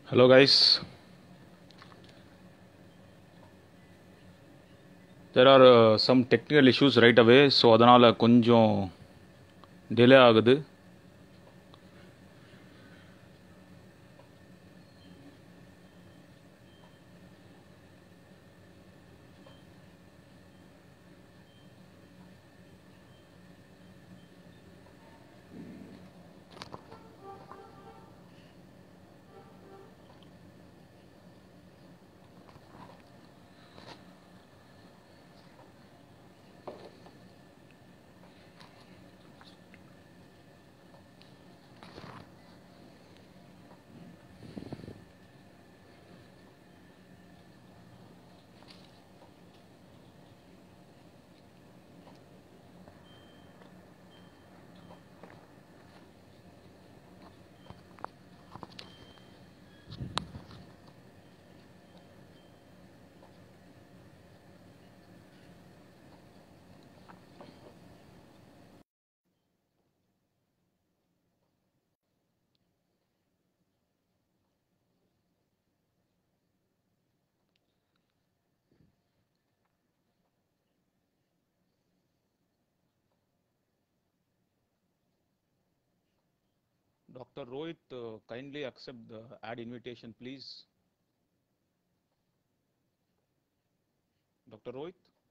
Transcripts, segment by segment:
Hello, guys. There are uh, some technical issues right away, so அதனால் கொஞ்சம் delay ஆகுது Dr. Rohit, uh, kindly accept the ad invitation, please. Dr. Rohit?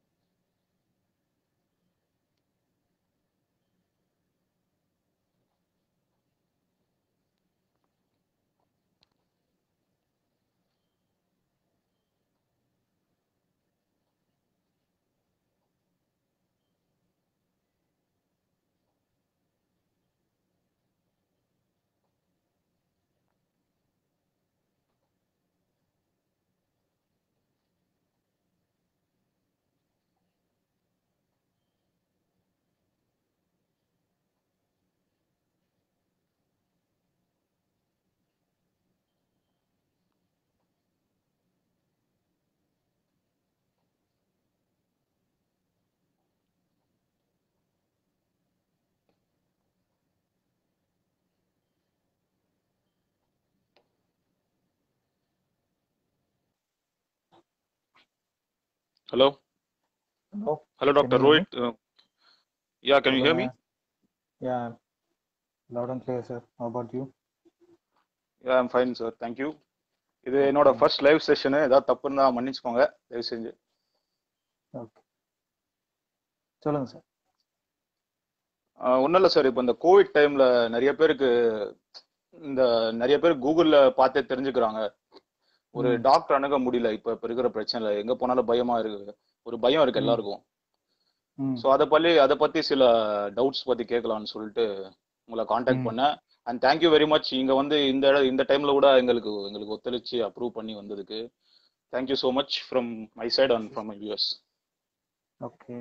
Hello? Hello, Hello, can Dr. you hear me? Rohit. Uh, yeah, can you hear me? Hello, yeah, loud and clear, sir. How about you? Yeah, I'm fine, sir. Thank you. இது என்னோட Okay, first live session ஏதாவது தப்புன்னா மன்னிச்சுக்கோங்க தயவு செஞ்சு okay. சொல்லுங்க sir. ஒன்றும் இல்லை சார் இப்போ இந்த கோவிட் டைம்ல நிறைய பேருக்கு இந்த நிறைய பேர் கூகுளில் பார்த்தே தெரிஞ்சுக்கிறாங்க ஒரு ம், டாக்டர் அணுக முடியல இப்போ இப்போ இருக்கிற பிரச்சனை எங்கே போனாலும் பயமா இருக்கு ஒரு பயம் இருக்கு ம், எல்லாருக்கும் ம், ஸோ அதை பற்றி அதை பற்றி சில டவுட்ஸ் பற்றி கேட்கலாம்னு சொல்லிட்டு உங்களை காண்டாக்ட் ம். பண்ணேன் அண்ட் தேங்க்யூ வெரி மச் இங்கே வந்து இந்த இட- இந்த டைமில் கூட எங்களுக்கு எங்களுக்கு ஒத்துழைச்சு அப்ரூவ் பண்ணி வந்ததுக்கு thank you so much from my side and from my views okay.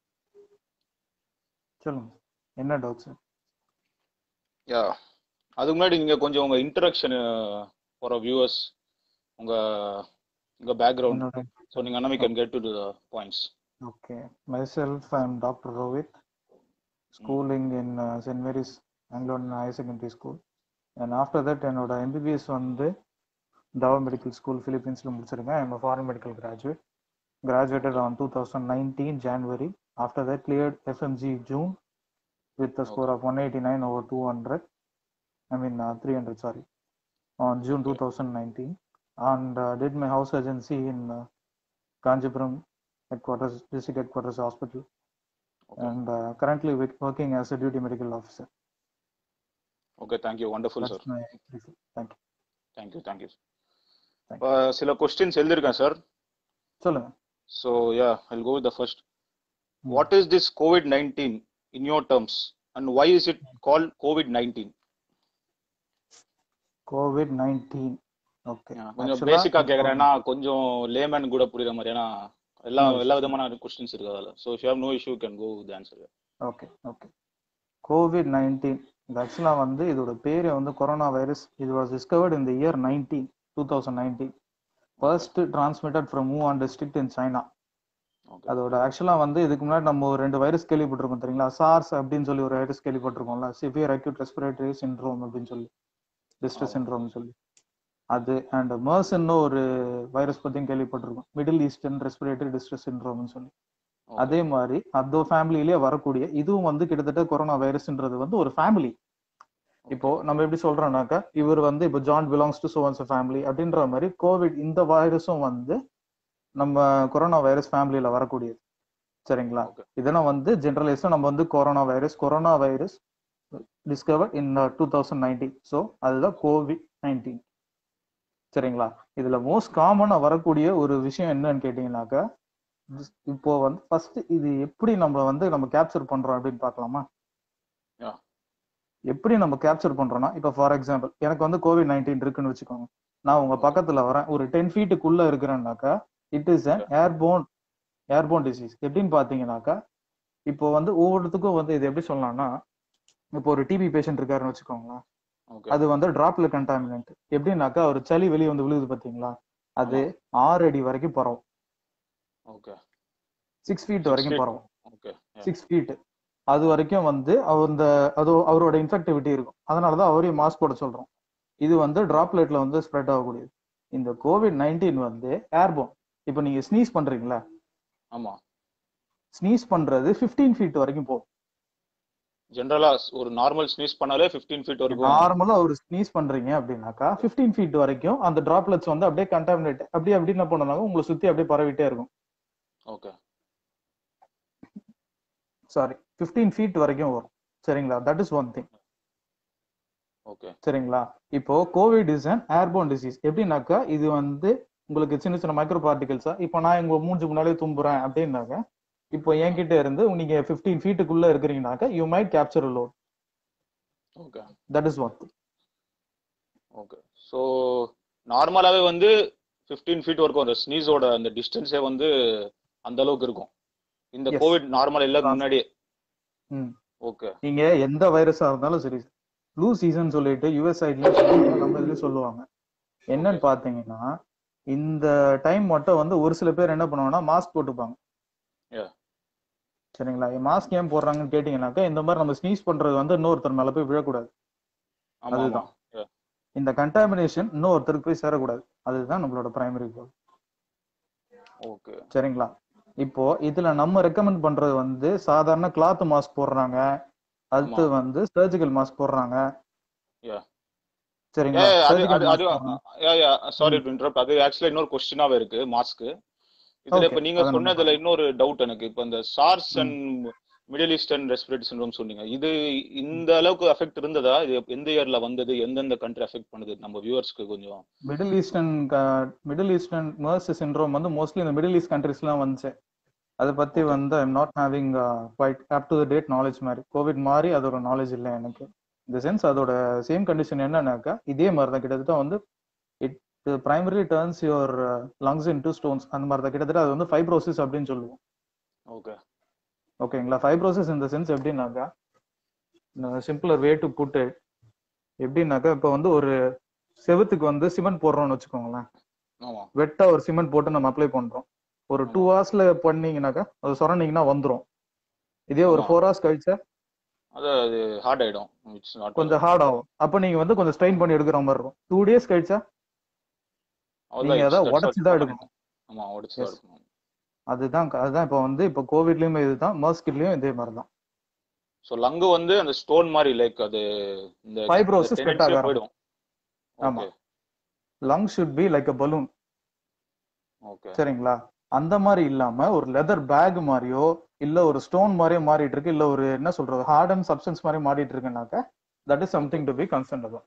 சொல்லுங்க. என்ன டவுட் சார்? யா அதுக்கு முன்னாடி நீங்கள் கொஞ்சம் உங்கள் இன்ட்ரடக்ஷன் ஃபார் வியூவர்ஸ் உங்கள் உங்கள் பேக்ரவுண்ட் என்னோட ஸோ நீங்கள் அண்ணா can get to the points okay. Myself, I am Dr. Rohit, schooling in uh, St. Mary's Anglo-Indian Higher Secondary School. And after that, என்னோட MBBS வந்து Dow Medical School, Philippines முடிச்சிருக்கேன். I am a foreign medical graduate. Graduated on 2019 January. After that, cleared FMG June with a score okay of 189 over 200. I mean, uh, 300, sorry, on June okay 2019. And uh, did my house agency in uh, Kanjipuram headquarters, district headquarters hospital. Okay And uh, currently wi- working as a duty medical officer. Okay thank you wonderful That's sir my brief. Thank you. Thank you thank you Thank இப்போ சில questions எழுதியிருக்கேன் sir you. சொல்லுங்க. So yeah I'll go with the first hmm. What is this COVID nineteen in your terms and why is it call COVID nineteen COVID-19. Okay. கொஞ்சம் Actually, பேசிக்காக இப்போ கேட்குறேன் ஏன்னா கொஞ்சம் லேமேன் கூட புரியுற மாதிரி ஏன்னா எல்லா no எல்லா issues. விதமான கொஸ்டின்ஸ் இருக்கு அதில் so if you have no issue can go with answer okay okay COVID nineteen இது ஆக்சுவலாக வந்து இதோட பேரே வந்து கொரோனா வைரஸ் இது வாஸ் டிஸ்கவர்ட் இந்த year nineteen two thousand nineteen okay first transmitted from Wuhan district in China okay அதோட ஆக்சுவலாக வந்து இதுக்கு முன்னாடி நம்ம ஒரு ரெண்டு வைரஸ் கேள்விப்பட்டிருக்கோம் தெரியுங்களா சார்ஸ் அப்படின்னு சொல்லி ஒரு வைரஸ் கேள்விப்பட்டிருக்கோம்ல சிவியர் அக்யூட் ரெஸ்பிரேட்டரி சிண்ட்ரோம் அப்படின்னு சொல்லி டிஸ்ட்ரெஸ் ஆமாம் சிண்ட்ரோம் சொல்லி அது அண்ட் மர்ஸ்ன்னு ஒரு வைரஸ் பத்தியும் கேள்விப்பட்டிருக்கோம் மிடில் ஈஸ்டர்ன் ரெஸ்பிரேட்டரி டிஸ்ட்ரெஸ் சிண்ட்ரோம்னு சொல்லி Okay. அதே மாதிரி அதோ ஃபேமிலியிலேயே வரக்கூடிய இதுவும் வந்து கிட்டத்தட்ட கொரோனா வைரஸ்ன்றது வந்து ஒரு ஃபேமிலி இப்போ நம்ம எப்படி சொல்றோம்னாக்கா இவர் வந்து இப்போ John belongs to Sowan's family அப்படின்ற மாதிரி கோவிட் இந்த வைரஸும் வந்து நம்ம கொரோனா வைரஸ் ஃபேமிலியில வரக்கூடியது சரிங்களா Okay. இதெல்லாம் வந்து ஜென்ரலைஸா நம்ம வந்து corona virus corona virus discover in two thousand nineteen so அதுதான் கோவிட் நைன்டீன் சரிங்களா இதுல மோஸ்ட் காமனா வரக்கூடிய ஒரு விஷயம் என்னன்னு கேட்டீங்கன்னாக்கா this- இப்போ வந்து ஃபர்ஸ்ட் இது எப்படி நம்ம வந்து நம்ம கேப்சர் பண்றோம் அப்படின்னு பார்க்கலாமா Yeah. எப்படி நம்ம கேப்சர் பண்றோம்னா இப்போ ஃபார் எக்ஸாம்பிள் எனக்கு வந்து கோவிட் நைன்டீன் இருக்குன்னு வச்சுக்கோங்க நான் உங்க Okay. பக்கத்துல வரேன் ஒரு டென் ஃபீட்டுக்குள்ள இருக்கிறேன்னாக்கா it is an airborne airborne disease எப்படின்னு பாத்தீங்கன்னாக்கா இப்போ வந்து ஒவ்வொருத்துக்கும் வந்து இது எப்படி சொல்லலாம்னா இப்போ ஒரு டிபி பேஷண்ட் இருக்காருன்னு வச்சுக்கோங்களேன் Okay. அது வந்து டிராப்ல கண்டாமினன்ட் எப்படின்னாக்கா ஒரு சளி வெளியே வந்து விழுகுது பாத்தீங்களா அது ஆறு அடி வரைக்கும் பரவும் Okay. சிக்ஸ் ஃபீட் Six வரைக்கும் feet. பரவும் Okay. Yeah. சிக்ஸ் ஃபீட் அது வரைக்கும் வந்து அவர் இந்த அது அவரோட இன்ஃபெக்டிவிட்டி இருக்கும் அதனாலதான் அவரையும் மாஸ்க் போட சொல்றோம் இது வந்து டிராப்லெட்ல வந்து ஸ்ப்ரெட் ஆகக்கூடியது இந்த கோவிட் நைன்டீன் வந்து ஏர்போன் இப்போ நீங்க ஸ்னீஸ் பண்றீங்களா ஆமா ஸ்னீஸ் பண்றது 15 ஃபீட் வரைக்கும் போகும் ஜென்ரலா ஒரு நார்மல் ஸ்னீஸ் பண்ணாலே 15 ஃபீட் வரைக்கும் நார்மலா ஒரு ஸ்னீஸ் பண்றீங்க அப்படின்னாக்கா 15 ஃபீட் வரைக்கும் அந்த டிராப்லெட்ஸ் வந்து அப்படியே கண்டாமினேட் அப்படியே அப்படி என்ன பண்ணுவாங்க உங்களை சுத்தி அப்படியே பரவிட்டே இருக்கும் ஓகே சாரி 15 ஃபீட் வரைக்கும் வரும் சரிங்களா that is one thing okay சரிங்களா இப்போ COVID is an airborne disease எப்படின்னாக்கா இது வந்து உங்களுக்கு சின்ன சின்ன மைக்ரோ பார்ட்டிகல்ஸா இப்போ நான் உங்க மூஞ்சி முன்னாலே தும்புறேன் அப்படின்னாக்க இப்போ என்கிட்ட இருந்து நீங்க 15 ஃபீட்டுக்குள்ள இருக்கிறீங்கனாக்கா you might capture load okay that is one thing okay so நார்மலாவே வந்து 15 ஃபீட் வரைக்கும் அந்த ஸ்னீஸோட அந்த டிஸ்டன்ஸே வந்து அந்த அளவுக்கு இருக்கும் இந்த Yes. கோவிட் நார்மல் எல்லாம் முன்னாடியே ம் ஓகே நீங்க எந்த வைரஸா இருந்தாலும் சரி ஃப்ளூ சீசன் சொல்லிட்டு யூஎஸ் சைட்ல நம்ம இதுலயும் சொல்லுவாங்க என்னன்னு பாத்தீங்கன்னா இந்த டைம் மட்டும் வந்து ஒரு சில பேர் என்ன பண்ணுவாங்கன்னா மாஸ்க் போட்டுப்பாங்க Yeah. சரிங்களா மாஸ்க் ஏன் போடுறாங்கன்னு கேட்டீங்கன்னாக்கா இந்த மாதிரி நம்ம ஸ்னீஸ் பண்றது வந்து இன்னொருத்தர் மேல போய் விழக்கூடாது ஆமா ஆமா அதுதான். இந்த கண்டாமினேஷன் இன்னொருத்தருக்கு போய் சேரக்கூடாது அதுதான் நம்மளோட பிரைமரி கோல் ஓகே சரிங்களா இப்போ இதுல நம்ம ரெக்கமெண்ட் பண்றது வந்து சாதாரண கிளாத் மாஸ்க் போடுறாங்க அடுத்து ஆமா. வந்து சர்ஜிக்கல் மாஸ்க் போடுறாங்க Yeah. சரிங்களா ஏ அது surgical அது mask அது போடுறாங்க. சாரி டு இன்டரப்ட் அது ஆக்சுவலா இன்னொரு கொஸ்டினாவே இருக்கு மாஸ்க் இதுல இப்ப Okay, நீங்க அதை நம்ம சொன்னதுல இன்னொரு டவுட் எனக்கு இப்ப இந்த SARS and Middle eastern respiratory syndrome சொன்னீங்க இது இந்த அளவுக்கு அஃபெக்ட் இருந்ததா இது எந்த இயர்ல வந்தது எந்தெந்த கண்ட்ரி அஃபெக்ட் பண்ணுது நம்ம வியூவர்ஸ்க்கு கொஞ்சம் Middle Eastern Middle Eastern MERS syndrome வந்து மோஸ்ட்லி இந்த மிடில் ஈஸ்ட் கண்ட்ரிஸ்லாம் வந்துச்சு அதை பத்தி Okay. வந்து I'm not having quite up to date knowledge மாதிரி கோவிட் மாதிரி அதோட நாலேஜ் இல்லை எனக்கு இந்த சென்ஸ் அதோட சேம் கண்டிஷன் என்னன்னாக்கா இதே மாதிரி தான் கிட்டத்தட்ட வந்து it primary turns your lungs into stones அந்த மாதிரி தான் கிட்டத்தட்ட அது வந்து ஃபைப்ரோசிஸ் அப்படின்னு சொல்லுவோம் ஓகே ஓகேங்களா ஃபைப்ரோசிஸ் இந்த சென்ஸ் எப்படின்னாக்கா சிம்பிளர் வே டு புட் எப்படின்னாக்கா இப்போ வந்து ஒரு செவுத்துக்கு வந்து சிமெண்ட் போடுறோம்னு வச்சுக்கோங்களேன் ஆமா வெட்டா ஒரு சிமெண்ட் போட்டு நம்ம அப்ளை பண்றோம் ஒரு டூ ஹவர்ஸ்ல பண்ணீங்கன்னாக்கா அது சொரண்டிங்கன்னா வந்துரும் இதே ஒரு ஆமா. ஃபோர் ஹவர்ஸ் கழிச்சா அது அது ஹார்ட் ஆயிடும் இட்ஸ் நாட் கொஞ்சம் ஹார்ட் ஆகும் அப்ப நீங்க வந்து கொஞ்சம் ஸ்ட்ரெயின் பண்ணி எடுக்கிற மாதிரி இருக்கும் டூ டேஸ் கழிச்சா நீங்க அதான் உடைச்சு தான் எடுக்கணும் ஆமா உடைச்சு தான் Yes. எடுக்கணும் அதுதான் அதுதான் இப்போ வந்து இப்போ கோவிட்லயுமே இதுதான் மர்ஸ்கிட்லயும் இதே மாதிரி தான் சோ லங்கு வந்து அந்த ஸ்டோன் மாதிரி லைக் அது இந்த Fibrosis இந்த spread tendency ஆக போயிடும் ஆமா. Okay lung should be like a balloon okay சரிங்களா அந்த மாதிரி இல்லாம ஒரு லெதர் பேக் மாதிரியோ இல்ல ஒரு ஸ்டோன் மாதிரியோ மாறிட்டு இருக்கு இல்ல ஒரு என்ன சொல்றது ஹார்ட் அண்ட் சப்ஸ்டன்ஸ் மாதிரி மாறிட்டு இருக்குனாக்க that is something to be concern about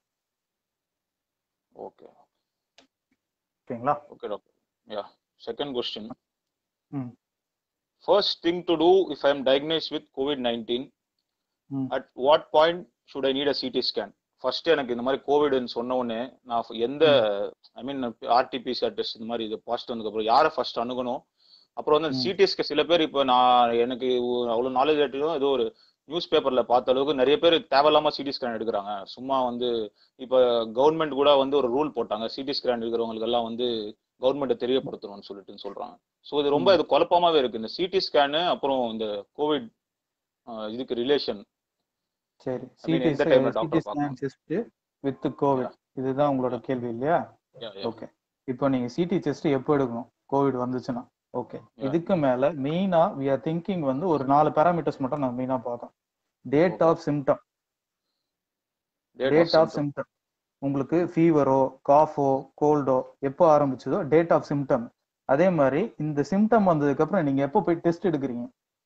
okay ஓகேங்களா Okay, doctor. Yeah. Second question. Hmm. First thing to do if I am diagnosed with COVID 19, Hmm. at what point should I need a CT scan? First எனக்கு இந்த மாதிரி கோவிட்னு சொன்ன உடனே நான் எந்த ஐ மீன் RTPCR test இந்த மாதிரி இது பாசிட்டிவ் வந்ததுக்கு அப்புறம் யாரை ஃபர்ஸ்ட் அணுகணும் அப்புறம் வந்து ம். சிடிஎஸ்க்கு சில பேர் இப்போ நான் எனக்கு அவ்வளவு நாலேஜ் ஆட்டியும் ஏதோ ஒரு நியூஸ் பேப்பர்ல பார்த்த அளவுக்கு நிறைய பேர் தேவையில்லாம சிடி ஸ்கேன் எடுக்கிறாங்க சும்மா வந்து இப்ப கவர்மெண்ட் கூட வந்து ஒரு ரூல் போட்டாங்க சிடி ஸ்கேன் எடுக்கிறவங்களுக்கு எல்லாம் வந்து கவர்மெண்ட்டை தெரியப்படுத்தணும்னு சொல்லிட்டு சொல்றாங்க ஸோ இது ரொம்ப இது குழப்பமாவே இருக்கு இந்த சிடி ஸ்கேனு அப்புறம் இந்த கோவிட் இதுக்கு ரிலேஷன் சரி I mean, சிடி எந்த time ல doctor சிடி ஸ்கேன் பார்க்கணும்? டெஸ்ட் வித் கோவிட் இதுதான் உங்களோட கேள்வி இல்லையா Yeah, yeah. ஓகே இப்போ நீங்க சிடி செஸ்ட் எப்போ எடுக்கணும் கோவிட் வந்துச்சுன்னா ஓகே Yeah. இதுக்கு மேல மெயினா வி ஆர் திங்கிங் வந்து ஒரு நாலு பேராமீட்டர்ஸ் மட்டும் நான் மெயினா பார்க்கணும் date Okay. Of symptom Date of date of symptom. Symptom உங்களுக்கு ஃபீவரோ காஃபோ கோல்டோ எப்போ ஆரம்பிச்சதோ டேட் ஆஃப் சிம்டம் அதே மாதிரி இந்த சிம்டம் வந்ததுக்கு அப்புறம் நீங்க எப்போ போய் டெஸ்ட் எடுக்கிறீங்க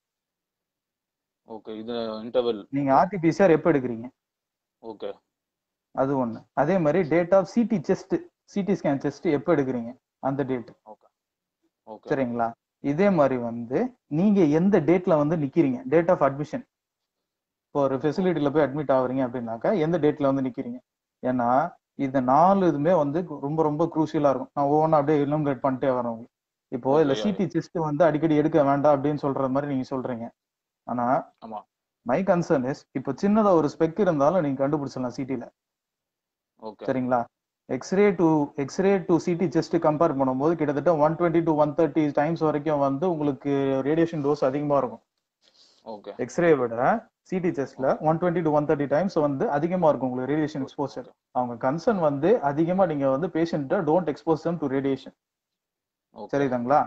ஓகே இது இன்டர்வல் நீங்க ஆர்டிபிசிஆர் எப்போ எடுக்கிறீங்க ஓகே அது ஒண்ணு அதே மாதிரி date of CT chest CT scan chest எப்போ எடுக்கிறீங்க அந்த டேட் ஓகே சரிங்களா இதே மாதிரி வந்து நீங்க எந்த டேட்ல வந்து நிக்கிறீங்க டேட் ஆஃப் அட்மிஷன் இப்போ ஒரு ஃபெசிலிட்டில போய் அட்மிட் ஆகுறீங்க அப்படின்னாக்கா எந்த டேட்ல வந்து நிக்கிறீங்க ஏன்னா இந்த நாலு இதுமே வந்து ரொம்ப ரொம்ப குரூசியலா இருக்கும் நான் ஒவ்வொன்றா அப்படியே இலுமினேட் பண்ணிட்டே வரேன் உங்களுக்கு இப்போ இதுல Okay, சிடி செஸ்ட் வந்து அடிக்கடி எடுக்க வேண்டாம் அப்படின்னு சொல்ற மாதிரி நீங்க சொல்றீங்க ஆனா ஆமா. மை கன்சர்ன் இஸ் இப்போ சின்னதா ஒரு ஸ்பெக் இருந்தாலும் நீங்க கண்டுபிடிச்சிடலாம் சிட்டில ஓகே சரிங்களா x-ray to x-ray to CT chest compare பண்ணும்போது கிட்டத்தட்ட one twenty to one thirty times வரைக்கும் வந்து உங்களுக்கு ரேடியேஷன் டோஸ் அதிகமா இருக்கும் ஓகே எக்ஸ்ரே விட சிடி செஸ்ட்ல one twenty to one thirty times வந்து அதிகமா இருக்கும் உங்களுக்கு ரேடியேஷன் எக்ஸ்போசர் அவங்க கன்சர்ன் வந்து அதிகமா நீங்க வந்து பேஷண்ட்டை don't expose them to radiation okay சரிதாங்களா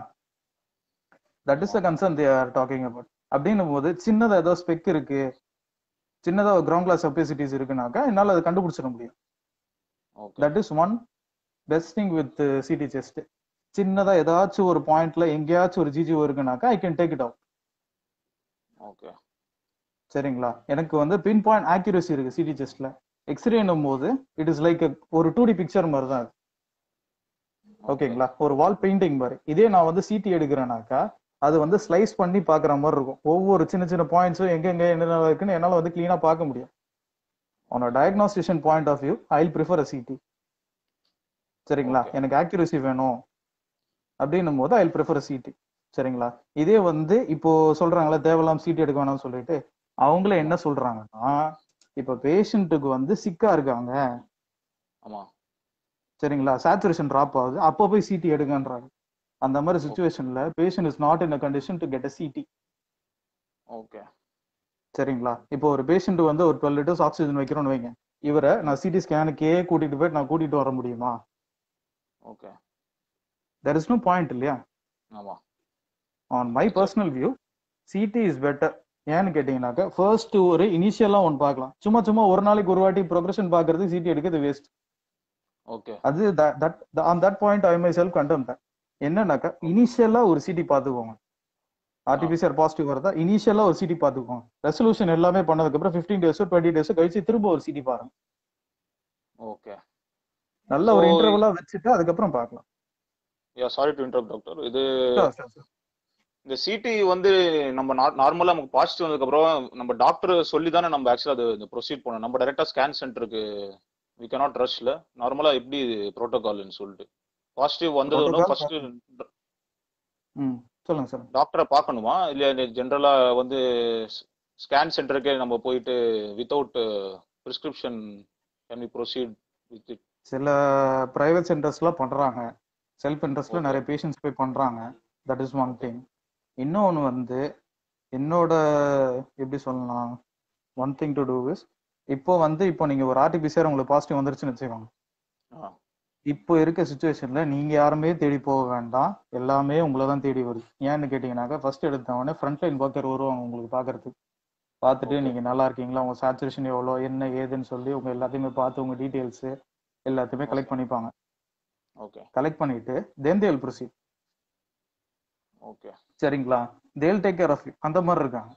that is the concern they are talking about அப்படின்னும் போது சின்னதா ஏதோ ஸ்பெக் இருக்கு சின்னதா கிரவுண்ட் கிளாஸ் ஒபேசிட்டிஸ் இருக்குனாக்கா என்னால அதை கண்டுபிடிச்சிட முடியும் okay that is one best thing with CT chest சின்னதா ஏதாச்சும் ஒரு பாயிண்ட்ல எங்கேயாச்சும் ஒரு ஜிஜி இருக்குனாக்கா I can take it out okay சரிங்களா எனக்கு வந்து பின் பாயிண்ட் ஆக்யூரசி இருக்கு சிடி செஸ்ட்ல எக்ஸ்ரேனும் போது இட் இஸ் லைக் ஒரு டூ டி பிக்சர் மாதிரி தான் அது ஓகேங்களா ஒரு வால் பெயிண்டிங் மாதிரி இதே நான் வந்து சிடி எடுக்கிறேனாக்கா அது வந்து ஸ்லைஸ் பண்ணி பாக்குற மாதிரி இருக்கும் ஒவ்வொரு சின்ன சின்ன பாயிண்ட்ஸும் எங்க எங்க என்னென்ன இருக்குன்னு என்னால வந்து கிளீனா பார்க்க முடியும் on diagnostician point of view I prefer a CT சரிங்களா Okay. எனக்கு ஆக்யூரசி வேணும் அப்படின்னும் போது ஐ ப்ரிஃபர் சிடி சரிங்களா இதே வந்து இப்போ சொல்றாங்களா தேவையில்லாம சிடி எடுக்க வேணாம்னு சொல்லிட்டு அவங்களே என்ன சொல்றாங்கன்னா இப்ப பேஷண்ட்டுக்கு வந்து சிக்கா இருக்காங்க ஆமா சரிங்களா சேச்சுரேஷன் ட்ராப் ஆகுது அப்போ போய் சிடி எடுங்கன்றாங்க அந்த மாதிரி சுச்சுவேஷன்ல patient is not in a condition to get a CT okay சரிங்களா இப்போ ஒரு பேஷண்ட் வந்து ஒரு டுவெல் லிட்டர்ஸ் ஆக்சிஜன் வைக்கிறோம்னு வைங்க இவரை நான் சிடி ஸ்கேனுக்கே கூட்டிட்டு போயிட்டு நான் கூட்டிட்டு வர முடியுமா okay there is no point இல்லையா ஆமா on my personal view CT is better ஏன்னு கேட்டீங்கன்னாக்கா ஃபர்ஸ்ட் ஒரு இனிஷியலா ஒன்று பார்க்கலாம் சும்மா சும்மா ஒரு நாளைக்கு ஒரு வாட்டி ப்ரொக்ரஷன் பார்க்கறது சிடி எடுக்கிறது வேஸ்ட் ஓகே அது that on that point I myself condemn என்னன்னாக்கா இனிஷியலா ஒரு சிடி பார்த்துக்கோங்க ஆர்டிபிசிஆர் பாசிட்டிவ் வரதா இனிஷியலா ஒரு சிடி பார்த்துக்கோங்க ரெசல்யூஷன் எல்லாமே பண்ணதுக்கு அப்புறம் ஃபிஃப்டீன் டேஸோ டுவெண்ட்டி டேஸோ கழிச்சு திரும்ப ஒரு சிடி பாருங்க ஓகே நல்ல ஒரு So, இன்டர்வலா வச்சுட்டு அதுக்கப்புறம் பார்க்கலாம் yeah sorry to interrupt doctor இது Sure, sure, sure. இந்த சிடி வந்து நம்ம நார்மலா நமக்கு பாசிட்டிவ் வந்ததுக்கு அப்புறம் நம்ம டாக்டர் சொல்லி தானே நம்ம ஆக்சுவலா அது ப்ரொசீட் பண்ணோம் நம்ம டைரக்டா ஸ்கேன் சென்டருக்கு வி cannot ரஷ்ல நார்மலா எப்படி ப்ரோட்டோகால்னு சொல்லிட்டு பாசிட்டிவ் வந்தது Protocol ஃபர்ஸ்ட் ம் சொல்லுங்க சார் டாக்டரை பார்க்கணுமா இல்ல ஜென்ரலா வந்து ஸ்கேன் சென்டருக்கே நம்ம போயிட்டு without prescription can we proceed with it சில பிரைவேட் சென்டர்ஸ்லாம் பண்றாங்க செல்ஃப் இன்ட்ரெஸ்ட்ல Okay. நிறைய பேஷண்ட்ஸ் போய் பண்றாங்க தட் இஸ் ஒன் திங் இன்னொன்று வந்து என்னோட எப்படி சொல்லலாம் one thing to do is இப்போ வந்து இப்போ நீங்க ஒரு ஆர்டிபிசிஆர் உங்களுக்கு பாசிட்டிவ் வந்துருச்சுன்னு வச்சுக்கோங்க இப்போ இருக்க சுச்சுவேஷன்ல நீங்க யாருமே தேடி போக வேண்டாம் எல்லாமே உங்களை தான் தேடி வருது ஏன்னு கேட்டீங்கன்னாக்கா ஃபர்ஸ்ட் எடுத்தவொடனே ஃப்ரண்ட் லைன் ஒர்க்கர் வருவாங்க உங்களுக்கு பாக்குறதுக்கு பார்த்துட்டு Okay. நீங்க நல்லா இருக்கீங்களா உங்க சேச்சுரேஷன் எவ்வளோ என்ன ஏதுன்னு சொல்லி உங்க எல்லாத்தையுமே பார்த்து உங்க டீடைல்ஸ் எல்லாத்தையுமே கலெக்ட் பண்ணிப்பாங்க ஓகே கலெக்ட் பண்ணிட்டு தென் தேல் ப்ரொசீட் ஓகே சரிங்களா தேல் டேக் கேர் ஆஃப் யூ அந்த மாதிரி இருக்காங்க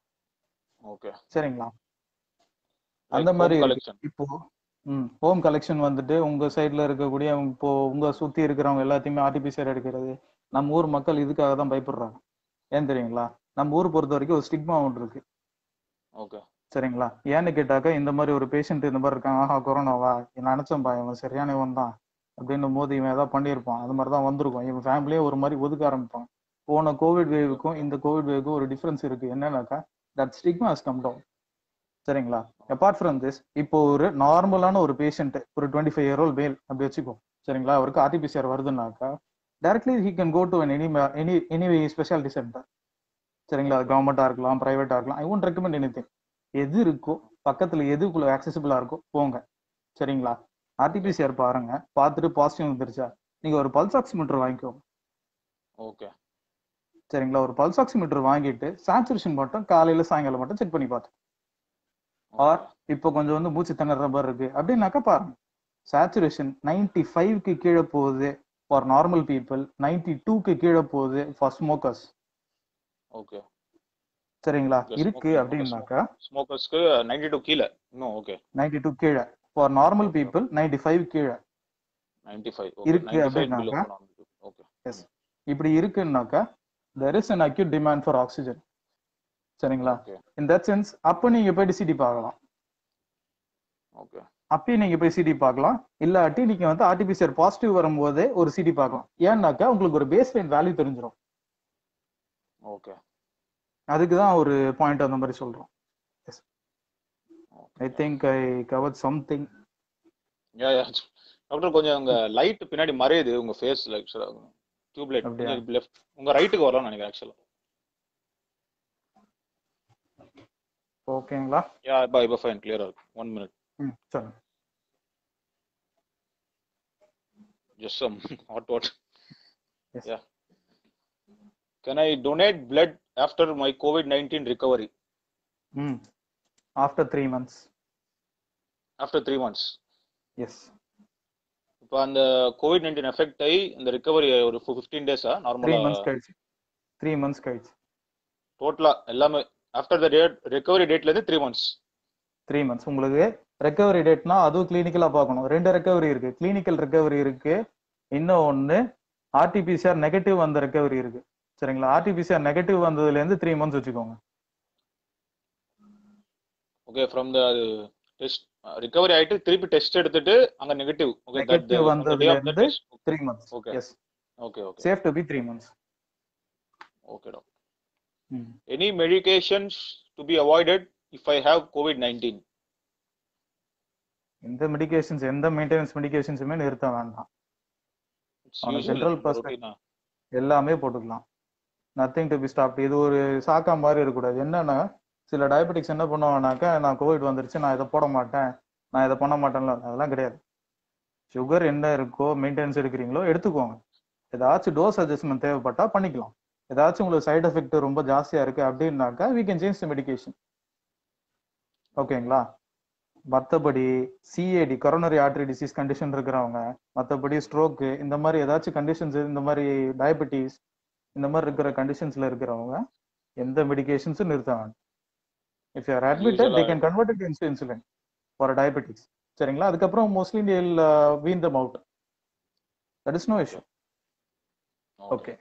ஓகே சரிங்களா அந்த மாதிரி இருக்கு. கலெக்ஷன் இப்போ ம் ஹோம் கலெக்ஷன் வந்துட்டு உங்க சைடுல இருக்கக்கூடிய இப்போ உங்க சுத்தி இருக்கிறவங்க எல்லாத்தையுமே ஆர்டிபிசிஆர் எடுக்கிறது நம்ம ஊர் மக்கள் இதுக்காக தான் பயப்படுறாங்க ஏன் தெரியுங்களா நம்ம ஊர் பொறுத்த வரைக்கும் ஒரு ஸ்டிக்மா ஒன்று இருக்கு ஓகே சரிங்களா ஏன்னு கேட்டாக்கா இந்த மாதிரி ஒரு பேஷண்ட் இந்த மாதிரி இருக்காங்க ஆஹா கொரோனாவா நான் நினைச்சேன் பா இவன் சரியானவன் தான் அப்படின்னும் போது இவன் ஏதாவது பண்ணியிருப்பான் அது மாதிரி தான் வந்திருக்கும் இவன் ஃபேமிலியே ஒரு மாதிரி ஒதுக்க ஆரம்பிப்பான் போன கோவிட் வேவுக்கும் இந்த கோவிட் வேவுக்கும் ஒரு டிஃபரன்ஸ் இருக்கு என்னன்னாக்கா that stigma has come down சரிங்களா அபார்ட் ஃப்ரம் திஸ் இப்போ ஒரு நார்மலான ஒரு பேஷண்ட் ஒரு டுவெண்ட்டி ஃபைவ் இயர் ஓல்ட் மேல் அப்படி வச்சுக்கோ சரிங்களா அவருக்கு ஆர்டிபிசிஆர் வருதுன்னாக்கா directly he can go to any any any speciality centre சரிங்களா கவர்மெண்டா இருக்கலாம் பிரைவேட்டா இருக்கலாம் ஐ ஒன்ட் ரெக்கமெண்ட் எனி எது இருக்கோ பக்கத்துல எதுக்குள்ள ஆக்சசிபிளா இருக்கோ போங்க சரிங்களா ஆர்டிபிசிஆர் பாருங்க பார்த்துட்டு பாசிட்டிவ் வந்துருச்சா நீங்க ஒரு பல்ஸ் ஆக்சிமீட்டர் வாங்கிக்கோங்க ஓகே சரிங்களா ஒரு பல்ஸ் ஆக்சிமீட்டர் வாங்கிட்டு சேச்சுரேஷன் மட்டும் காலையில சாயங்காலம் மட்டும் செக் பண்ணி பார்த்து ஆர் இப்போ கொஞ்சம் வந்து மூச்சு திணற மாதிரி இருக்கு அப்படின்னாக்கா பாருங்க சேச்சுரேஷன் நைன்டி ஃபைவ்க்கு கீழே போகுது ஃபார் நார்மல் பீப்புள் நைன்டி டூக்கு கீழே போகுது ஃபார் ஸ்மோக்கர்ஸ் ஓகே சரிங்களா Okay, இருக்கு smoking, அப்படின்னாக்கா ஸ்மோக்கர்ஸ்க்கு நைன்டி டூ கீழே இன்னும் ஓகே நைன்டி டூ கீழே for normal people ninety five கீழே நைன்டி ஃபைவ் இருக்கு அப்படின்னாக்கா? ஓகே இப்படி இருக்குன்னாக்கா there is an acute demand for oxygen சரிங்களா ஓகே இன் தட் சென்ஸ் அப்போ நீங்க போயிட்டு சிடி பார்க்கலாம் ஓகே அப்பயும் நீங்க போய் சிடி பார்க்கலாம் இல்லாட்டி நீங்க வந்து ஆர்டிபிசிஆர் பாசிட்டிவ் வரும்போதே ஒரு சிடி பார்க்கலாம் ஏன்னாக்கா உங்களுக்கு ஒரு பேஸ் லைன் வேல்யூ தெரிஞ்சிடும் ஓகே அதுக்கு தான் ஒரு பாயிண்ட் அந்த மாதிரி சொல்றோம் I think I cover something yeah yeah doctor கொஞ்சம் உங்க லைட் பின்னாடி மறையுது உங்க ஃபேஸ் லைட் டியூப் லைட் அப்படியா? லெஃப்ட் உங்க ரைட்டுக்கு வரலாம்னு நினைக்கிறேன் ஆக்சுவலா ஓகேங்களா யா இப்போ இப்போ ஃபைன் கிளியரா இருக்கு ஒன் மினிட் ம் சொல்லுங்க just some hot water. Yes. Yeah. Can I donate blood after my COVID 19 recovery? ம் after three months After three months. Yes இப்போ அந்த கோவிட் நைன்டீன் எஃபெக்ட் ஆகி இந்த ரிகவரி ஒரு ஃபிஃப்டீன் டேஸா த்ரீ நார்மலா மந்த்ஸ் கழிச்சு த்ரீ மந்த்ஸ் கழிச்சு டோட்டலா எல்லாமே ஆஃப்டர் த டேட் ரெக்கவரி டேட்ல இருந்து த்ரீ மந்த்ஸ் த்ரீ மந்த்ஸ் உங்களுக்கு ரெக்கவரி டேட்னா அதுவும் கிளினிக்கலா பார்க்கணும் ரெண்டு ரெக்கவரி இருக்கு கிளினிக்கல் ரெக்கவரி இருக்கு இன்னும் ஒன்னு ஆர்டிபிசிஆர் நெகட்டிவ் வந்த ரெக்கவரி இருக்கு சரிங்களா ஆர்டிபிசிஆர் நெகட்டிவ் வந்ததுல இருந்து த்ரீ மந்த்ஸ் வச்சுக்கோங்க okay from the test recovery ஆயிட்டு திருப்பி டெஸ்ட் எடுத்துட்டு அங்க நெகட்டிவ் ஓகே Negative வந்ததுல இருந்து three months Okay. Yes okay okay safe to be three months okay doctor any medications to be avoided if I have COVID nineteen எந்த medications எந்த maintenance மெடிகேஷன்ஸுமே நிறுத்த வேண்டாம் On a general perspective. எல்லாமே போட்டுக்கலாம் nothing to P stop இது ஒரு சாக்கா மாதிரி இருக்கக்கூடாது என்னன்னா சில டயபெட்டிக்ஸ் என்ன பண்ணுவாங்கனாக்கா நான் கோவிட் வந்துருச்சு நான் இதை போட மாட்டேன் நான் இதை பண்ண மாட்டேன்ல அதெல்லாம் கிடையாது சுகர் என்ன இருக்கோ மெயின்டெனன்ஸ் எடுக்கிறீங்களோ எடுத்துக்கோங்க ஏதாச்சும் டோஸ் அட்ஜஸ்ட்மெண்ட் தேவைப்பட்டா பண்ணிக்கலாம் ஏதாச்சும் உங்களுக்கு சைடு எஃபெக்ட் ரொம்ப ஜாஸ்தியா இருக்கு அப்படின்னாக்கா we can change the medication ஓகேங்களா மற்றபடி CAD coronary artery disease condition இருக்கிறவங்க மற்றபடி ஸ்ட்ரோக்கு இந்த மாதிரி ஏதாச்சும் கண்டிஷன்ஸ் இந்த மாதிரி டயபெட்டிஸ் இந்த மாதிரி இருக்கிற கண்டிஷன்ஸ்ல இருக்கிறவங்க எந்த மெடிகேஷன்ஸும் நிறுத்த வேண்டாம் if you're admitted they can convert it into insulin for diabetics சரிங்களா அதுக்கப்புறம் mostly will wean them out that is no issue okay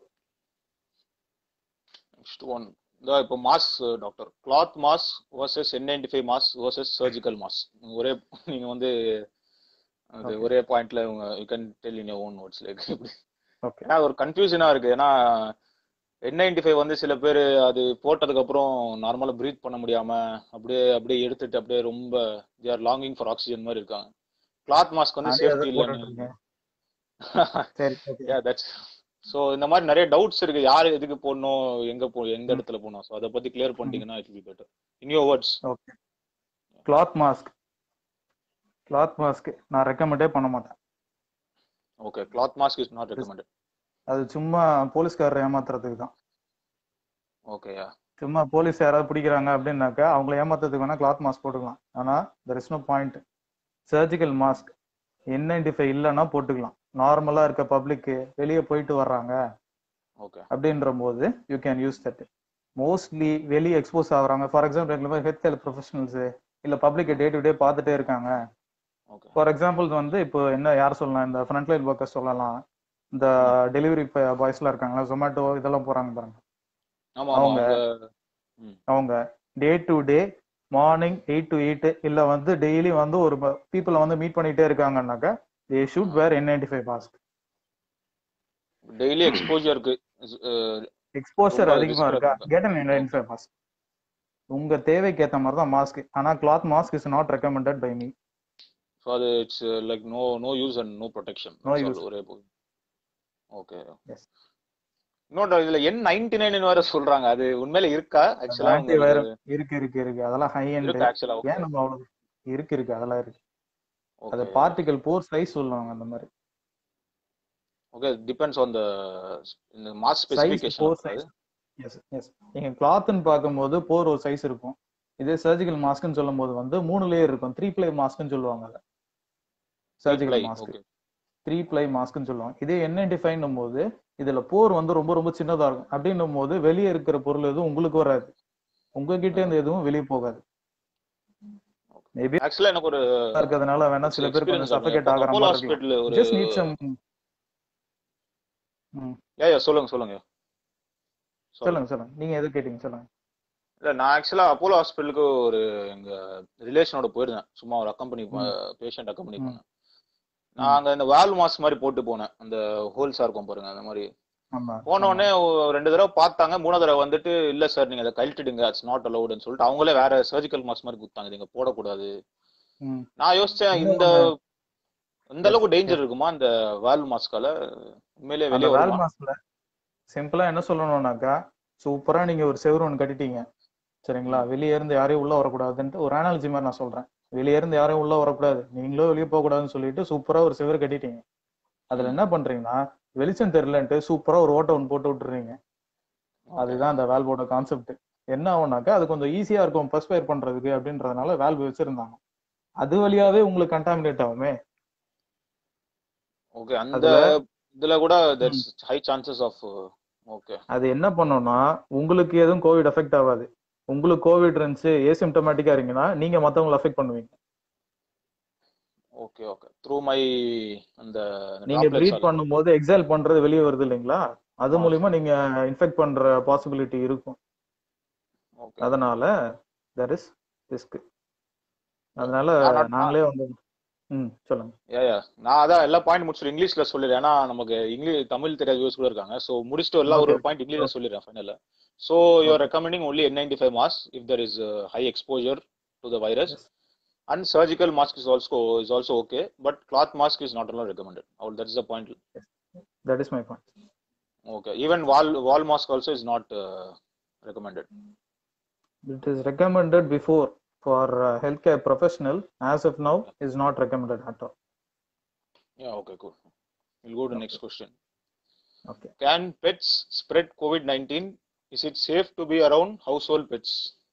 next one இந்த இப்போ mask doctor cloth mask versus N ninety five mask versus surgical mask ஒரே நீங்க வந்து அது Okay. ஒரே பாயிண்ட்ல உங்க you can tell in own notes like okay ஏன்னா ஒரு கன்ஃபியூஷனா இருக்கு ஏன்னா என் நைன்டி ஃபைவ் வந்து சில பேர் அது போட்டதுக்கு அப்புறம் நார்மலா ப்ரீத் பண்ண முடியாம அப்படியே அப்படியே எடுத்துட்டு அப்படியே ரொம்ப they are longing for oxygen மாதிரி இருக்காங்க கிளாத் மாஸ்க் வந்து சேஃப்டி இல்லைன்னு சரி ஓகே யா தட்ஸ் ஸோ இந்த மாதிரி நிறைய டவுட்ஸ் இருக்கு யார் எதுக்கு போடணும் எங்க போ எந்த இடத்துல போகணும் ஸோ அதை பத்தி கிளியர் பண்ணிட்டீங்கன்னா it be better in your words okay cloth mask cloth mask நான் ரெக்கமெண்டே பண்ண மாட்டேன் okay cloth mask is not recommended அது சும்மா போலீஸ்காரரை ஏமாத்துறதுக்கு தான் ஓகே யா சும்மா போலீஸ் யாராவது பிடிக்கிறாங்க அப்படின்னாக்கா அவங்கள ஏமாத்துறதுக்கு வேணா கிளாத் மாஸ்க் போட்டுக்கலாம் ஆனா there is no point surgical mask N ninety five இல்லைன்னா போட்டுக்கலாம் நார்மலா இருக்க பப்ளிக்கு வெளியே போயிட்டு வர்றாங்க ஓகே அப்படின்ற போது you can use that mostly வெளியே எக்ஸ்போஸ் ஆகுறாங்க ஃபார் எக்ஸாம்பிள் எங்களை மாதிரி ஹெல்த் கேர் ப்ரொஃபஷனல்ஸ் இல்ல பப்ளிக் டே டு டே பார்த்துட்டே இருக்காங்க ஓகே ஃபார் எக்ஸாம்பிள் வந்து இப்போ என்ன யார் சொல்லலாம் இந்த ஃப்ரண்ட்லைன் ஒர்க்கர்ஸ் சொல்லலாம் இந்த டெலிவரி பாய்ஸ்லாம் இருக்காங்களா ஜொமேட்டோ இதெல்லாம் போறாங்க பாருங்க ஆமா ஆமா அவங்க- அவங்க அவங்க day to day morning eight to eight இல்ல வந்து டெய்லி வந்து ஒரு பீப்புளை வந்து மீட் பண்ணிட்டே இருக்காங்கன்னாக்கா they should wear N ninety five mask daily எக்ஸ்போஜருக்கு எக்ஸ்போஷர் ரொம்ப அதிகமா risk இருக்கா இருக்கு. Get an N ninety five mask உங்க தேவைக்கு ஏத்த மாதிரி தான் மாஸ்க் ஆனா cloth mask is not recommended by me so அது it's like no no use and no protection No use. ஒரே ஓகே Yes. இன்னொரு இதுல என் நைன்டி நைன் வேற சொல்றாங்க அது உண்மையில இருக்கா ஆக்சுவலா ஆன்டி வைரல் இருக்கு இருக்கு இருக்கு அதெல்லாம் ஹை எண்ட் இருக்கு ஆக்சுவலா ஏன் நம்ம அவ்வளவு இருக்கு இருக்கு அதெல்லாம் இருக்கு அது ஓகே பார்ட்டிகல் போர் சைஸ் சொல்லுவாங்க அந்த மாதிரி ஓகே டிபெண்ட்ஸ் ஆன் த இந்த mask size specification for size yes yes நீங்க கிளாத்னு பார்க்கும்போது போர் ஒரு சைஸ் இருக்கும் இதே சர்ஜிக்கல் மாஸ்க்னு சொல்லும்போது வந்து மூணு லேயர் இருக்கும் த்ரீ ப்ளை மாஸ்க்னு சொல்லுவாங்க அதை surgical mask okay three ply மாஸ்க்னு சொல்லுவாங்க இதே என் நைன்டி ஃபைவ்னும் போது இதுல போர் வந்து ரொம்ப ரொம்ப சின்னதா இருக்கும் அப்படின்னும் போது வெளியே இருக்கிற பொருள் எதுவும் உங்களுக்கு வராது உங்ககிட்ட இருந்து எதுவும் வெளியே போகாது மேபி ஆக்சுவலா எனக்கு ஒரு இருக்கிறதுனால வேணா சில பேர் கொஞ்சம் சஃபகேட் ஆகிற அப்போலோ மாதிரி இருக்கலாம் ஹாஸ்பிட்டல் ஒரு just need some uh uh சொல்லுங்க சொல்லுங்க சொல்லுங்க சொல்லுங்க சொல்லுங்க நீங்க எது கேட்டீங்க சொல்லுங்க இல்ல நான் ஆக்சுவலா அப்போலோ ஹாஸ்பிட்டலுக்கு ஒரு எங்க ரிலேஷனோட போயிருந்தேன் சும்மா ஒரு அக்கம்பெனி பேஷண்ட் அக்கம்பெனி ம். பண்ணேன் நான் அங்க இந்த வால் மாஸ்க் மாதிரி போட்டு போனேன் அந்த ஹோல்ஸா இருக்கும் பாருங்க அந்த மாதிரி ஆமா போன உடனே ஒரு ரெண்டு தடவை பார்த்தாங்க மூணாவது தடவை வந்துட்டு இல்ல சார் நீங்க அதை கழட்டிடுங்க இட்ஸ் நாட் அலௌடுன்னு சொல்லிட்டு அவங்களே வேற சர்ஜிக்கல் மாஸ்க் மாதிரி கொடுத்தாங்க நீங்க போடக்கூடாது ம். நான் யோசிச்சேன் இந்த இந்த அளவுக்கு டேஞ்சர் இருக்குமா இந்த வால் மாஸ்கால உண்மையிலேயே அந்த வெளியே வேல் வருமா மாஸ்க்ல சிம்பிளா என்ன சொல்லணும்னாக்கா சூப்பரா நீங்க ஒரு செவுரு ஒன்று கட்டிட்டீங்க சரிங்களா வெளியே இருந்து யாரையும் உள்ள வரக்கூடாதுன்ட்டு ஒரு அனாலஜி மாதிரி நான் சொல்றேன் வெளியே இருந்து யாரையும் உள்ள வரக்கூடாது நீங்களும் வெளியே போக கூடாதுன்னு சொல்லிட்டு சூப்பரா ஒரு செவுரு கட்டிட்டீங்க அதுல என்ன பண்றீங்கன்னா வெளிச்சம் தெரியலன்ட்டு சூப்பரா ஒரு ஓட்டை ஒன்று போட்டு விட்டுறீங்க அதுதான் அந்த வேல்வோட கான்செப்ட் என்ன ஆகும்னாக்கா அது கொஞ்சம் ஈஸியா இருக்கும் பர்ஸ்பயர் பண்றதுக்கு அப்படின்றதுனால வேல்வ் வச்சிருந்தாங்க அது வழியாவே உங்களுக்கு கண்டாமினேட் ஆகுமே ஓகே அந்த அதுல இதுல கூட there's high chances of okay அது என்ன பண்ணும்னா உங்களுக்கு எதுவும் கோவிட் எஃபெக்ட் ஆகாது உங்களுக்கு கோவிட் இருந்துச்சு ஏசிம்டமேட்டிக்கா இருந்தீங்கன்னா நீங்க மத்தவங்களை அஃபெக்ட் பண்ணுவீங்க ஓகே ஓகே த்ரூ மை அந்த நீங்க ப்ரீத் பண்ணும்போது எக்ஸைல் பண்றது வெளியே வருது இல்லைங்களா அது ஆமா. மூலியமா நீங்க இன்ஃபெக்ட் பண்ற பாசிபிலிட்டி இருக்கும் ஓகே அதனால தட் இஸ் ரிஸ்க் அதனால நான் நாங்களே வந்து ம் சொல்லுங்க யா யா நான் அதான் எல்லா பாயிண்ட் முடிச்சுட்டு இங்கிலீஷ்ல சொல்லிடுறேன் ஏன்னா நமக்கு இங்கிலீஷ் தமிழ் தெரியாத வியூஸ் கூட இருக்காங்க ஸோ முடிச்சுட்டு எல்லாம் ஒரு Okay. பாயிண்ட் இங்கிலீஷ்ல சொல்லிடுறேன் ஃபைனல்ல so you're recommending only N ninety five mask if there is high exposure to the virus Yes. And surgical mask is also is also okay but cloth mask is not allow recommended out that is the point that is my point okay even valve valve mask also is not recommended it is recommended before for health care professional as of now is not recommended at all Yeah, okay, cool. We'll go to next question. Okay Can pets spread COVID 19? Is it safe to be around household pets?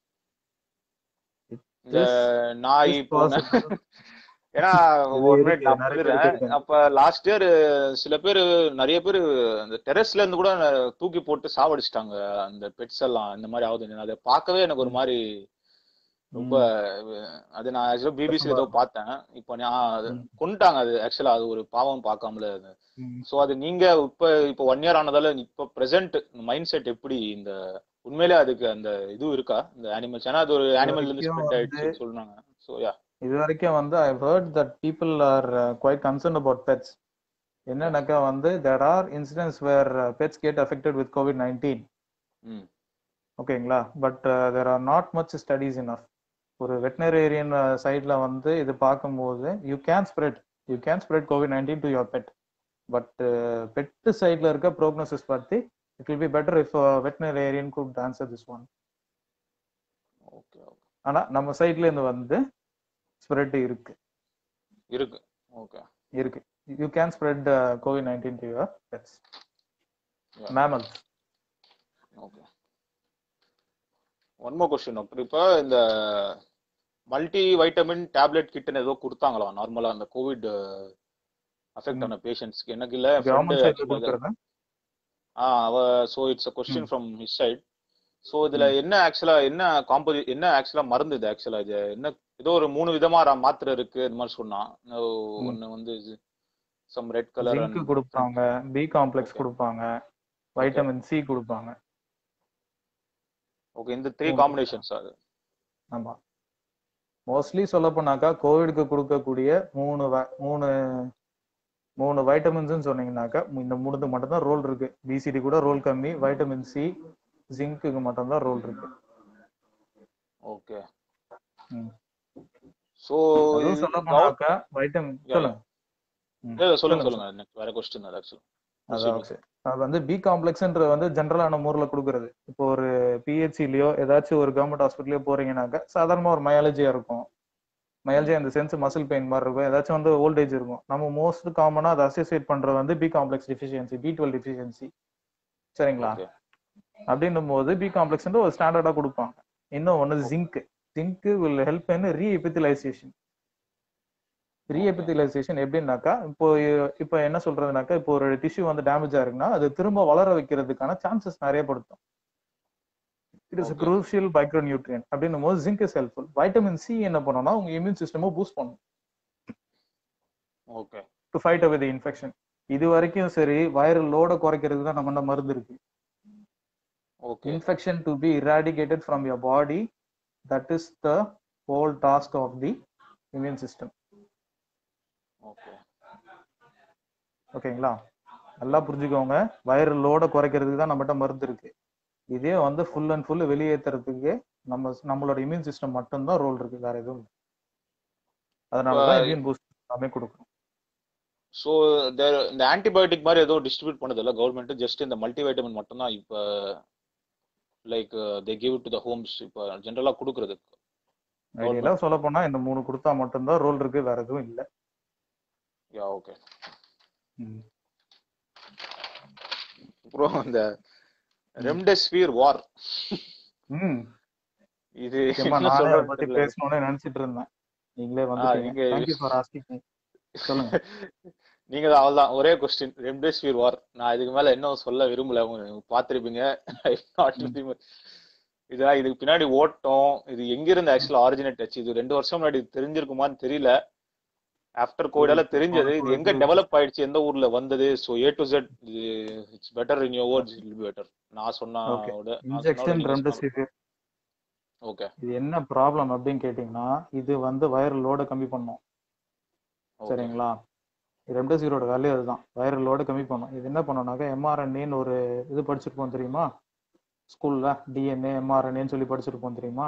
இந்த நாய் is பூனை possible. ஏன்னா இது ஒரு இருக்கு, minute நான் நிறைய பேருக்கு சொல்லிடுறேன் இருக்கு. அப்ப லாஸ்ட் இயர் சில பேர் நிறைய பேர் அந்த டெரஸ்ல இருந்து கூட தூக்கி போட்டு சாவடிச்சிட்டாங்க அந்த பெட்ஸ் எல்லாம் இந்த மாதிரி ஆகுது அதை பார்க்கவே எனக்கு ஒரு மாதிரி ரொம்ப அது நான் ஆக்சுவலா பிபிசில ஏதோ பார்த்தேன் இப்போ நான் அது ம். கொண்டுட்டாங்க அது ஆக்சுவலா அது ஒரு பாவம் பார்க்காமல அது ம். சோ அது நீங்க இப்ப இப்போ ஒன் இயர் ஆனதால இப்ப பிரசன்ட் மைண்ட் செட் எப்படி இந்த உண்மையிலே அதுக்கு அந்த இது இருக்கா இந்த அனிமல்ஸ் ஏன்னா அது ஒரு அனிமல் இருந்து வரைக்கும் ஸ்ப்ரெட் வந்து- ஆயிடுச்சு சொல்றாங்க சோ யா இது வரைக்கும் வந்து I heard that people are quite concern about pets என்னன்னாக்கா வந்து there are incidents where pets get affected with COVID nineteen ம் ஓகேங்களா but there are not much studies enough ஒரு வெட்டினரேரியன் சைட்ல வந்து இது பார்க்கும்போது you can spread you can spread COVID nineteen to your pet but pet சைட்ல இருக்க prognosis பத்தி it will be better if veterinarian could answer this one okay okay ஆனா நம்ம சைட்ல இருந்து வந்து ஸ்ப்ரெட் இருக்கு இருக்கு ஓகே இருக்கு you can spread COVID nineteen to your pets Yeah. Mammals okay one more question doctor இப்போ இந்த மல்டி வைட்டமின் டேப்லெட் கிட்னு ஏதோ கொடுத்தாங்களா நார்மலா அந்த கோவிட் அஃபெக்ட் ஆன பேஷண்ட்ஸ்க்கு எனக்கு இல்ல கவர்மெண்ட் சைட்ல ஃப்ரெண்டு கொடுக்குறது ஆ அவ சோ இட்ஸ் அ கொஸ்டின் ம். ஃப்ரம் ஹிஸ் சைட் சோ இதுல என்ன ஆக்சுவலா என்ன காம்போசி என்ன ஆக்சுவலா மருந்து இது ஆக்சுவலா இது என்ன ஏதோ ஒரு மூணு விதமா ர- மாத்திரை இருக்கு இந்த மாதிரி சொன்னான் ம். ஒன்னு வந்து சம் ரெட் கலர் ஜிங்க் கொடுப்பாங்க பி காம்ப்ளெக்ஸ் Okay. கொடுப்பாங்க வைட்டமின் சி கொடுப்பாங்க ஓகே இந்த த்ரீ மூணு. காம்பினேஷன்ஸ் அது ஆமா மோஸ்ட்லி சொல்ல போனாக்கா கோவிட்க்கு கொடுக்கக்கூடிய மூணு வ- மூணு மூணு வைட்டமின்ஸ் சொன்னீங்கன்னாக்கா இந்த மூணுக்கு மட்டும்தான் ரோல் இருக்கு பிசிடி கூட ரோல் கம்மி வைட்டமின் சி ஜிங்க்குக்கு மட்டும்தான் ரோல் இருக்கு ஓகே ம். சோ அதுவும் சொல்ல போனாக்கா வைட்டமின் Yeah, சொல்லுங்க ம். சொல்லுங்க சொல்லுங்க, சொல்லுங்க next வேற கொஸ்டின் அது ஆக்சுவலா அதான் okay. அது வந்து பி காம்ப்ளெக்ஸ்ன்றது வந்து ஜென்ரலான ஊர்ல கொடுக்கறது இப்போ ஒரு பிஹெச்சிலயோ ஏதாச்சும் ஒரு கவர்மெண்ட் ஹாஸ்பிட்டலயோ போறீங்கன்னாக்கா சாதாரணமா ஒரு மயாலஜியா இருக்கும் மயல்ஜியா இந்த சென்ஸ் மசில் பெயின் மாதிரி இருக்கும் ஏதாச்சும் வந்து ஓல்டேஜ் இருக்கும் நம்ம மோஸ்ட் காமனா அதை அசோசியேட் பண்றது வந்து B complex deficiency B twelve deficiency சரிங்களா ஓகே அப்படின்னும் போது பி காம்ப்ளெக்ஸ் ஒரு ஸ்டாண்டர்டா கொடுப்பாங்க இன்னும் ஒன்று zinc zinc will help in reepithelialisation reepithelialisation எப்படின்னாக்கா இப்போ இப்போ என்ன சொல்றதுனாக்கா இப்போ ஒரு டிஷ்யூ வந்து டேமேஜ் ஆயிருக்குன்னா அது திரும்ப வளர வைக்கிறதுக்கான சான்சஸ் நிறைய படுத்தும் it is Okay. Crucial micro nutrient அப்படின்னும் போது zinc is helpful vitamin C என்ன பண்ணோம்னா உங்க இம்யூன் சிஸ்டமும் பூஸ்ட் பண்ணும் okay to fight with infection இது வரைக்கும் சரி வைரல் லோட குறைக்கிறதுக்கு தான் நம்ம மருந்து இருக்கு okay infection to be eradicated from your body that is the whole task of the immune system okay ஓகேங்களா நல்லா புரிஞ்சுக்கோங்க வைரல் லோட குறைக்கிறதுக்கு தான் நம்மகிட்ட மருந்து இருக்கு இதே வந்து ஃபுல் அண்ட் ஃபுல் வெளியேற்றுறதுக்கு நம்ம நம்மளோட இம்யூன் சிஸ்டம் மட்டும்தான் ரோல் இருக்கு வேற எதுவும் இல்லை அதனாலதான் இப்ப- இம்யூன் பூஸ்ட் எல்லாமே கொடுக்கணும் ஸோ இந்த ஆன்டிபயோட்டிக் மாதிரி ஏதோ டிஸ்ட்ரிபியூட் பண்ணது இல்ல கவர்மெண்ட் ஜஸ்ட் இந்த மல்டிவைட்டமின் மட்டும் தான் இப்போ like they give to the homes இப்போ ஜென்ரலா கொடுக்கறது ஐடியெல்லாம் சொல்ல போனா இந்த மூணு கொடுத்தா மட்டும்தான் ரோல் இருக்கு வேற எதுவும் இல்லை யா ஓகே அப்புறம் இந்த ரெம்டெசிவிர் வார் ம் இது ஏம்மா, என்ன நானே அதை சொல்றது பத்தி தெரியல. பேசணும்னு நினைச்சிட்டு இருந்தேன் நீங்களே நீங்க- வந்து தேங்க்யூ ஃபார் ஆஸ்கிங் சொல்லுங்க நீங்க தான் அவ்வளவுதான் ஒரே கொஸ்டின் ரெம்டெசிவிர் வார் நான் இதுக்கு மேல என்ன சொல்ல விரும்பல உங்க பாத்திருப்பீங்க இதெல்லாம் இதுக்கு பின்னாடி ஓட்டம் இது எங்க இருந்து ஆக்சுவலா ஆரிஜினேட் ஆச்சு இது ரெண்டு வருஷம் முன்னாடி தெரிஞ்சிருக்குமான்னு தெரியல ஆஃப்டர் கோவிடால தெரிஞ்சது இது எங்க டெவலப் ஆயிடுச்சு எந்த ஊர்ல வந்தது so a to get it's better in your words இல் பெட்டர் நான் சொன்னா Okay. இன்ஜெக்ஷன் ரெம்டெசிவிர் ஓகே இது என்ன ப்ராப்ளம் அப்படின்னு கேட்டிங்கன்னா இது வந்து வைரல் லோட கம்மி பண்ணும் சரிங்களா ரெம்டெசிவிரோட வேலையே அதுதான் வைரல் லோட கம்மி பண்ணும் இது என்ன பண்ணும்னாக்கா எம்ஆர்என்ஏன்னு ஒரு இது படிச்சிருப்போம் தெரியுமா ஸ்கூல்ல டிஎன்ஏ எம்ஆர்என்ஏன்னு சொல்லி படிச்சிருப்போம் தெரியுமா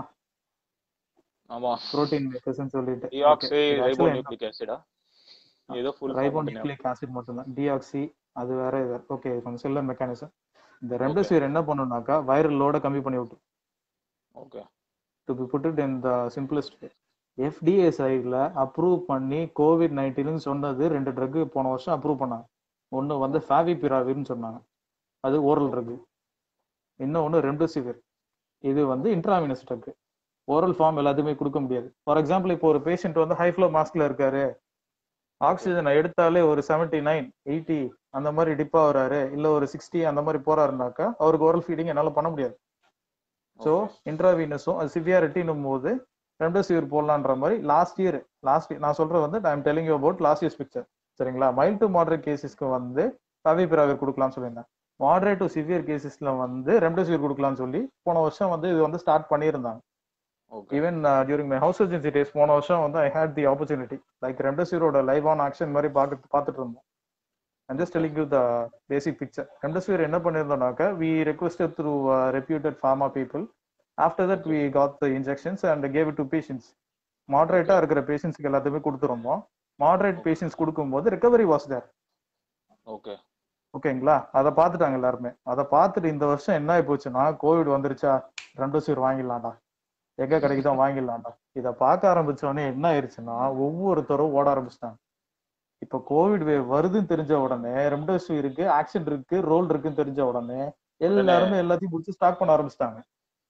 ஆமா புரோட்டீன் மேக்கர்ஸ்னு சொல்லிட்டு டிஆக்சி ரைபோநியூக்ளிக் ஆசிடா ஏதோ ஃபுல் ரைபோநியூக்ளிக் ஆசிட் மட்டும்தான் டிஆக்சி அது வேற இது ஓகே கொஞ்சம் செல்லர் மெக்கானிசம் இந்த ரெம்டெசிவிர் என்ன பண்ணும்னாக்கா வைரல் லோட கம்மி பண்ணி விட்டு okay to be put it in the simplest way FDA சைடில் அப்ரூவ் பண்ணி கோவிட் நைன்டீன் சொன்னது ரெண்டு ட்ரக் போன வருஷம் அப்ரூவ் பண்ணாங்க ஒன்று வந்து ஃபேவிபிராவிர்னு சொன்னாங்க அது ஓரல் ட்ரக் இன்னொன்று ரெம்டெசிவிர் இது வந்து இன்ட்ராமினஸ் ட்ரக் ஓரல் ஃபார்ம் எல்லாத்துக்குமே கொடுக்க முடியாது ஃபார் எக்ஸாம்பிள் இப்போ ஒரு பேஷண்ட் வந்து ஹை ஃப்ளோ மாஸ்க்ல இருக்காரு ஆக்சிஜனை எடுத்தாலே ஒரு செவன்டி நைன் எயிட்டி அந்த மாதிரி டிப்பா வராரு இல்ல ஒரு சிக்ஸ்டி அந்த மாதிரி போறாருனாக்கா அவருக்கு ஓரல் ஃபீடிங் என்னால பண்ண முடியாது ஸோ இன்ட்ராவீனஸும் அது சிவியாரிட்டினும் போது ரெம்டெசிவிர் போடலான்ற மாதிரி லாஸ்ட் இயர் லாஸ்ட் நான் சொல்றது வந்து I'm telling you about last years picture சரிங்களா மைல்ட் டு மாடரேட் கேசஸ்க்கு வந்து ஃபவிபிராவிர் கொடுக்கலாம்னு சொல்லியிருந்தேன் மாடரேட் டு சிவியர் கேசஸ்ல வந்து ரெம்டெசிவிர் கொடுக்கலாம்னு சொல்லி போன வருஷம் வந்து இது வந்து ஸ்டார்ட் பண்ணியிருந்தாங்க okay even during my house agency days போன வருஷம் வந்து I had the opportunity like ரெம்டெசிவிரோட லைவ் ஆன் ஆக்ஷன் மாதிரி பார்த்து பார்த்துட்டு இருந்தோம் I'm just telling you the basic picture. Remdesivir என்ன பண்ணிருந்தோம்னாக்க we requested through uh, reputed pharma people. After that we got the injections and gave it to patients. மாடரேட்டா இருக்கிற பேஷண்ட்ஸ்க்கு எல்லாத்தையுமே கொடுத்துருந்தோம் மாடரேட் பேஷண்ட்ஸ் கொடுக்கும்போது ரெக்கவரி வாஸ் தேர் ஓகே ஓகேங்களா அதை பார்த்துட்டாங்க எல்லாருமே அதை பார்த்துட்டு இந்த வருஷம் என்ன ஆகி போச்சுன்னா கோவிட் வந்துருச்சா ரெம்டெசிவிர் வாங்கிடலாம்டா எங்க கிடைக்குதோ வாங்கிடலாம்டா இதை பார்க்க ஆரம்பிச்ச உடனே என்ன ஆயிருச்சுன்னா ஒவ்வொருத்தரும் ஓட ஆரம்பிச்சிட்டாங்க இப்ப கோவிட் வேவ் வருதுன்னு தெரிஞ்ச உடனே ரெம்டெசிவிருக்கு ஆக்ஷன் இருக்கு ரோல் இருக்குன்னு தெரிஞ்ச உடனே எல்லாருமே எல்லாத்தையும் பிடிச்சி ஸ்டாக் பண்ண ஆரம்பிச்சிட்டாங்க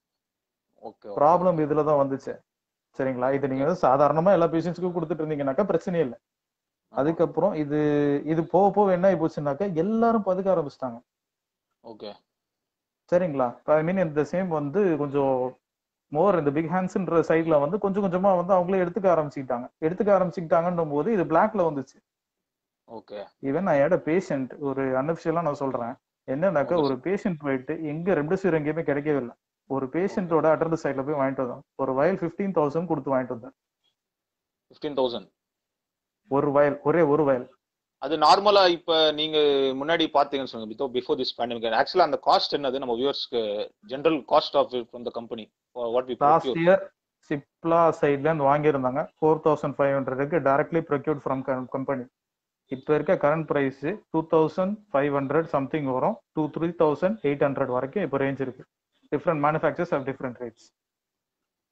ஓகே ப்ராப்ளம் இதுல தான் வந்துச்சு சரிங்களா இது நீங்க வந்து சாதாரணமா எல்லா பேஷண்ட்ஸ்க்கும் கொடுத்துட்டு இருந்தீங்கன்னாக்கா பிரச்சனையே இல்லை அதுக்கப்புறம் இது இது போக போக என்ன ஆகி போச்சுன்னாக்கா எல்லாரும் பதுக்க ஆரம்பிச்சிட்டாங்க ஓகே சரிங்களா ஐ மீன் இந்த சேம் வந்து கொஞ்சம் மோர் இந்த பிக் ஹேண்ட்ஸ்ன்ற சைட்ல வந்து கொஞ்சம் கொஞ்சமா வந்து அவங்களே எடுத்துக்க ஆரம்பிச்சுக்கிட்டாங்க எடுத்துக்க ஆரம்பிச்சுக்கிட்டாங்கன்னும் போது இது பிளாக்ல வந்துச்சு ஓகே ஈவன் நான் ஏட பேஷண்ட் ஒரு அன்அபிஷியலா நான் சொல்றேன் என்னன்னாக்கா Okay, ஒரு பேஷண்ட் போயிட்டு எங்க ரெம்டெசிவிர் எங்கேயுமே கிடைக்கவே இல்லை ஒரு பேஷண்டோட அட்ரஸ் சைட்ல போய் வாங்கிட்டு வந்தோம் ஒரு வயல் ஃபிஃப்டீன் தௌசண்ட் கொடுத்து வாங்கிட்டு வந்தேன் ஃபிஃப்டீன் தௌசண்ட் ஒரு வயல் ஒரே ஒரு வயல் அது நார்மலா இப்ப நீங்க முன்னாடி பாத்தீங்கன்னு சொல்லுங்க பிஃபோர் பிஃபோர் திஸ் பேண்டமிக் ஆக்சுவலா அந்த காஸ்ட் என்னது நம்ம வியூவர்ஸ்க்கு general cost off from the company what we last year Cipla சைட்ல இருந்து வாங்கியிருந்தாங்க ஃபோர் தௌசண்ட் ஃபைவ் ஹண்ட்ரடுக்கு டைரக்ட்லி ப்ரொக்யூர்ட் ஃப்ரம் கம்பெனி இப்போ இருக்க current price two thousand five hundred something வரும் two three thousand eight hundred வரைக்கும் இப்போ ரேஞ்ச் இருக்கு different manufacturers of different rates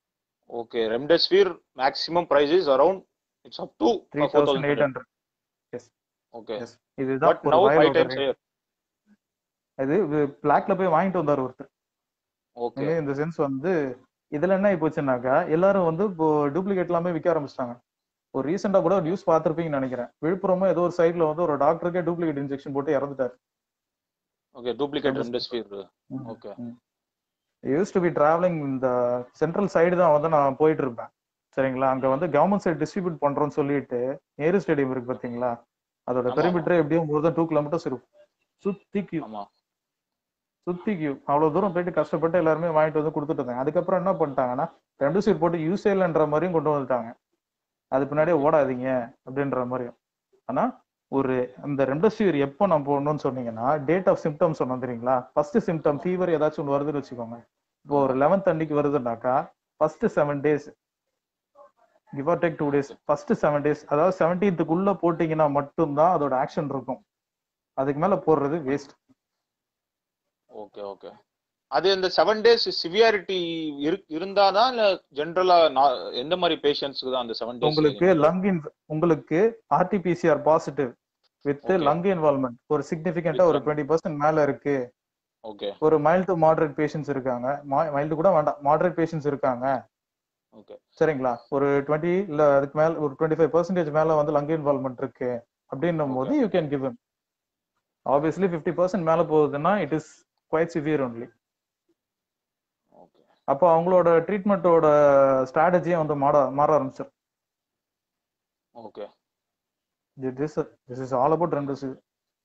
okay remdesivir maximum price is around it's up to three thousand eight hundred okay yes இதுதான் but ஒரு now five வயலோட times rate. Higher இது பிளாக்ல போய் வாங்கிட்டு வந்தார் ஒருத்தர் ஓகே இந்த சென்ஸ் வந்து இதுல என்ன போச்சுன்னாக்கா எல்லாரும் வந்து இப்போ டூப்ளிகேட் எல்லாமே விற்க ஆரம்பிச்சிட்டாங்க ஒரு ரீசெண்டா கூட நியூஸ் பார்த்திருப்பீங்கன்னு நினைக்கிறேன் விழுப்புரமா ஏதோ ஒரு சைட்ல வந்து ஒரு டாக்டருக்கே டூப்ளிகேட் இன்ஜெக்ஷன் போட்டு இறந்துட்டாரு okay duplicate Remdesivir. Remdesivir okay use to be travelling இந்த சென்ட்ரல் சைடு தான் வந்து நான் போயிட்டு இருப்பேன் சரிங்களா அங்க வந்து கவர்மெண்ட் சைடு டிஸ்ட்ரிபியூட் பண்றோம்னு சொல்லிட்டு நேரு ஸ்டேடியம் இருக்கு பாத்தீங்களா அதோட ஆமா. பெரிமீட்டர் எப்படியும் மோர் தான் டூ கிலோமீட்டர்ஸ் இருக்கும் சுத்தி கியூ ஆமா சுத்தி கியூ அவ்வளவு தூரம் போயிட்டு கஷ்டப்பட்டு எல்லாருமே வாங்கிட்டு வந்து கொடுத்துட்டு இருந்தாங்க அதுக்கப்புறம் என்ன பண்ணிட்டாங்கன்னா ரெம்டெசிவிர் போட்டு யூஸே இல்லைன்ற மாதிரியும் கொண்டு வந்துட்டாங்க அது பின்னாடியே ஓடாதீங்க அப்படின்ற மாதிரியும் ஆனா ஒரு அந்த ரெம்டெசிவிர் எப்போ நம்ம போடணும்னு சொன்னீங்கன்னா டேட் ஆஃப் சிம்டம்ஸ் சொன்னோம் தெரியுங்களா ஃபர்ஸ்ட் சிம்டம் ஃபீவர் ஏதாச்சும் ஒன்று வருதுன்னு வச்சுக்கோங்க இப்போ ஒரு லெவன்த் அன்னைக்கு வருதுன்னாக்கா first seven days give or take two days first seven days அதாவது செவன்டீன்த்துக்குள்ள போட்டீங்கன்னா மட்டும்தான் அதோட ஆக்ஷன் இருக்கும் அதுக்கு மேல போடுறது வேஸ்ட் ஓகே ஓகே அது இந்த செவன் டேஸ் சிவியாரிட்டி இருந்தாதான் இல்ல ஜென்ரலா எந்த மாதிரி பேஷண்ட்ஸ்க்கு தான் அந்த செவன் டேஸ் உங்களுக்கு லங் இன் உங்களுக்கு RTPCR positive with Okay. Lung involvement ஒரு சிக்னிபிகண்டா With ஒரு lung. டுவெண்ட்டி பர்சன்ட் மேல இருக்கு ஓகே ஒரு மைல்டு டு மாடரேட் பேஷண்ட்ஸ் இருக்காங்க மைல்டு கூட வேண்டாம் மாடரேட் பேஷண்ட்ஸ் இருக்காங்க ஓகே சரிங்களா ஒரு டுவெண்ட்டி இல்ல அதுக்கு மேல ஒரு டுவெண்ட்டி ஃபைவ் பர்சன்டேஜ் மேல வந்து லங் இன்வால்மெண்ட் இருக்கு அப்படின்னும் போது you can give obviously fifty percent மேல போகுதுன்னா it is quite severe only okay அப்போ அவங்களோட ட்ரீட்மெண்ட்டோட ஸ்ட்ராட்டஜியே வந்து மாற மாற ஆரம்பிச்சிடும் okay this this is all about remdesivir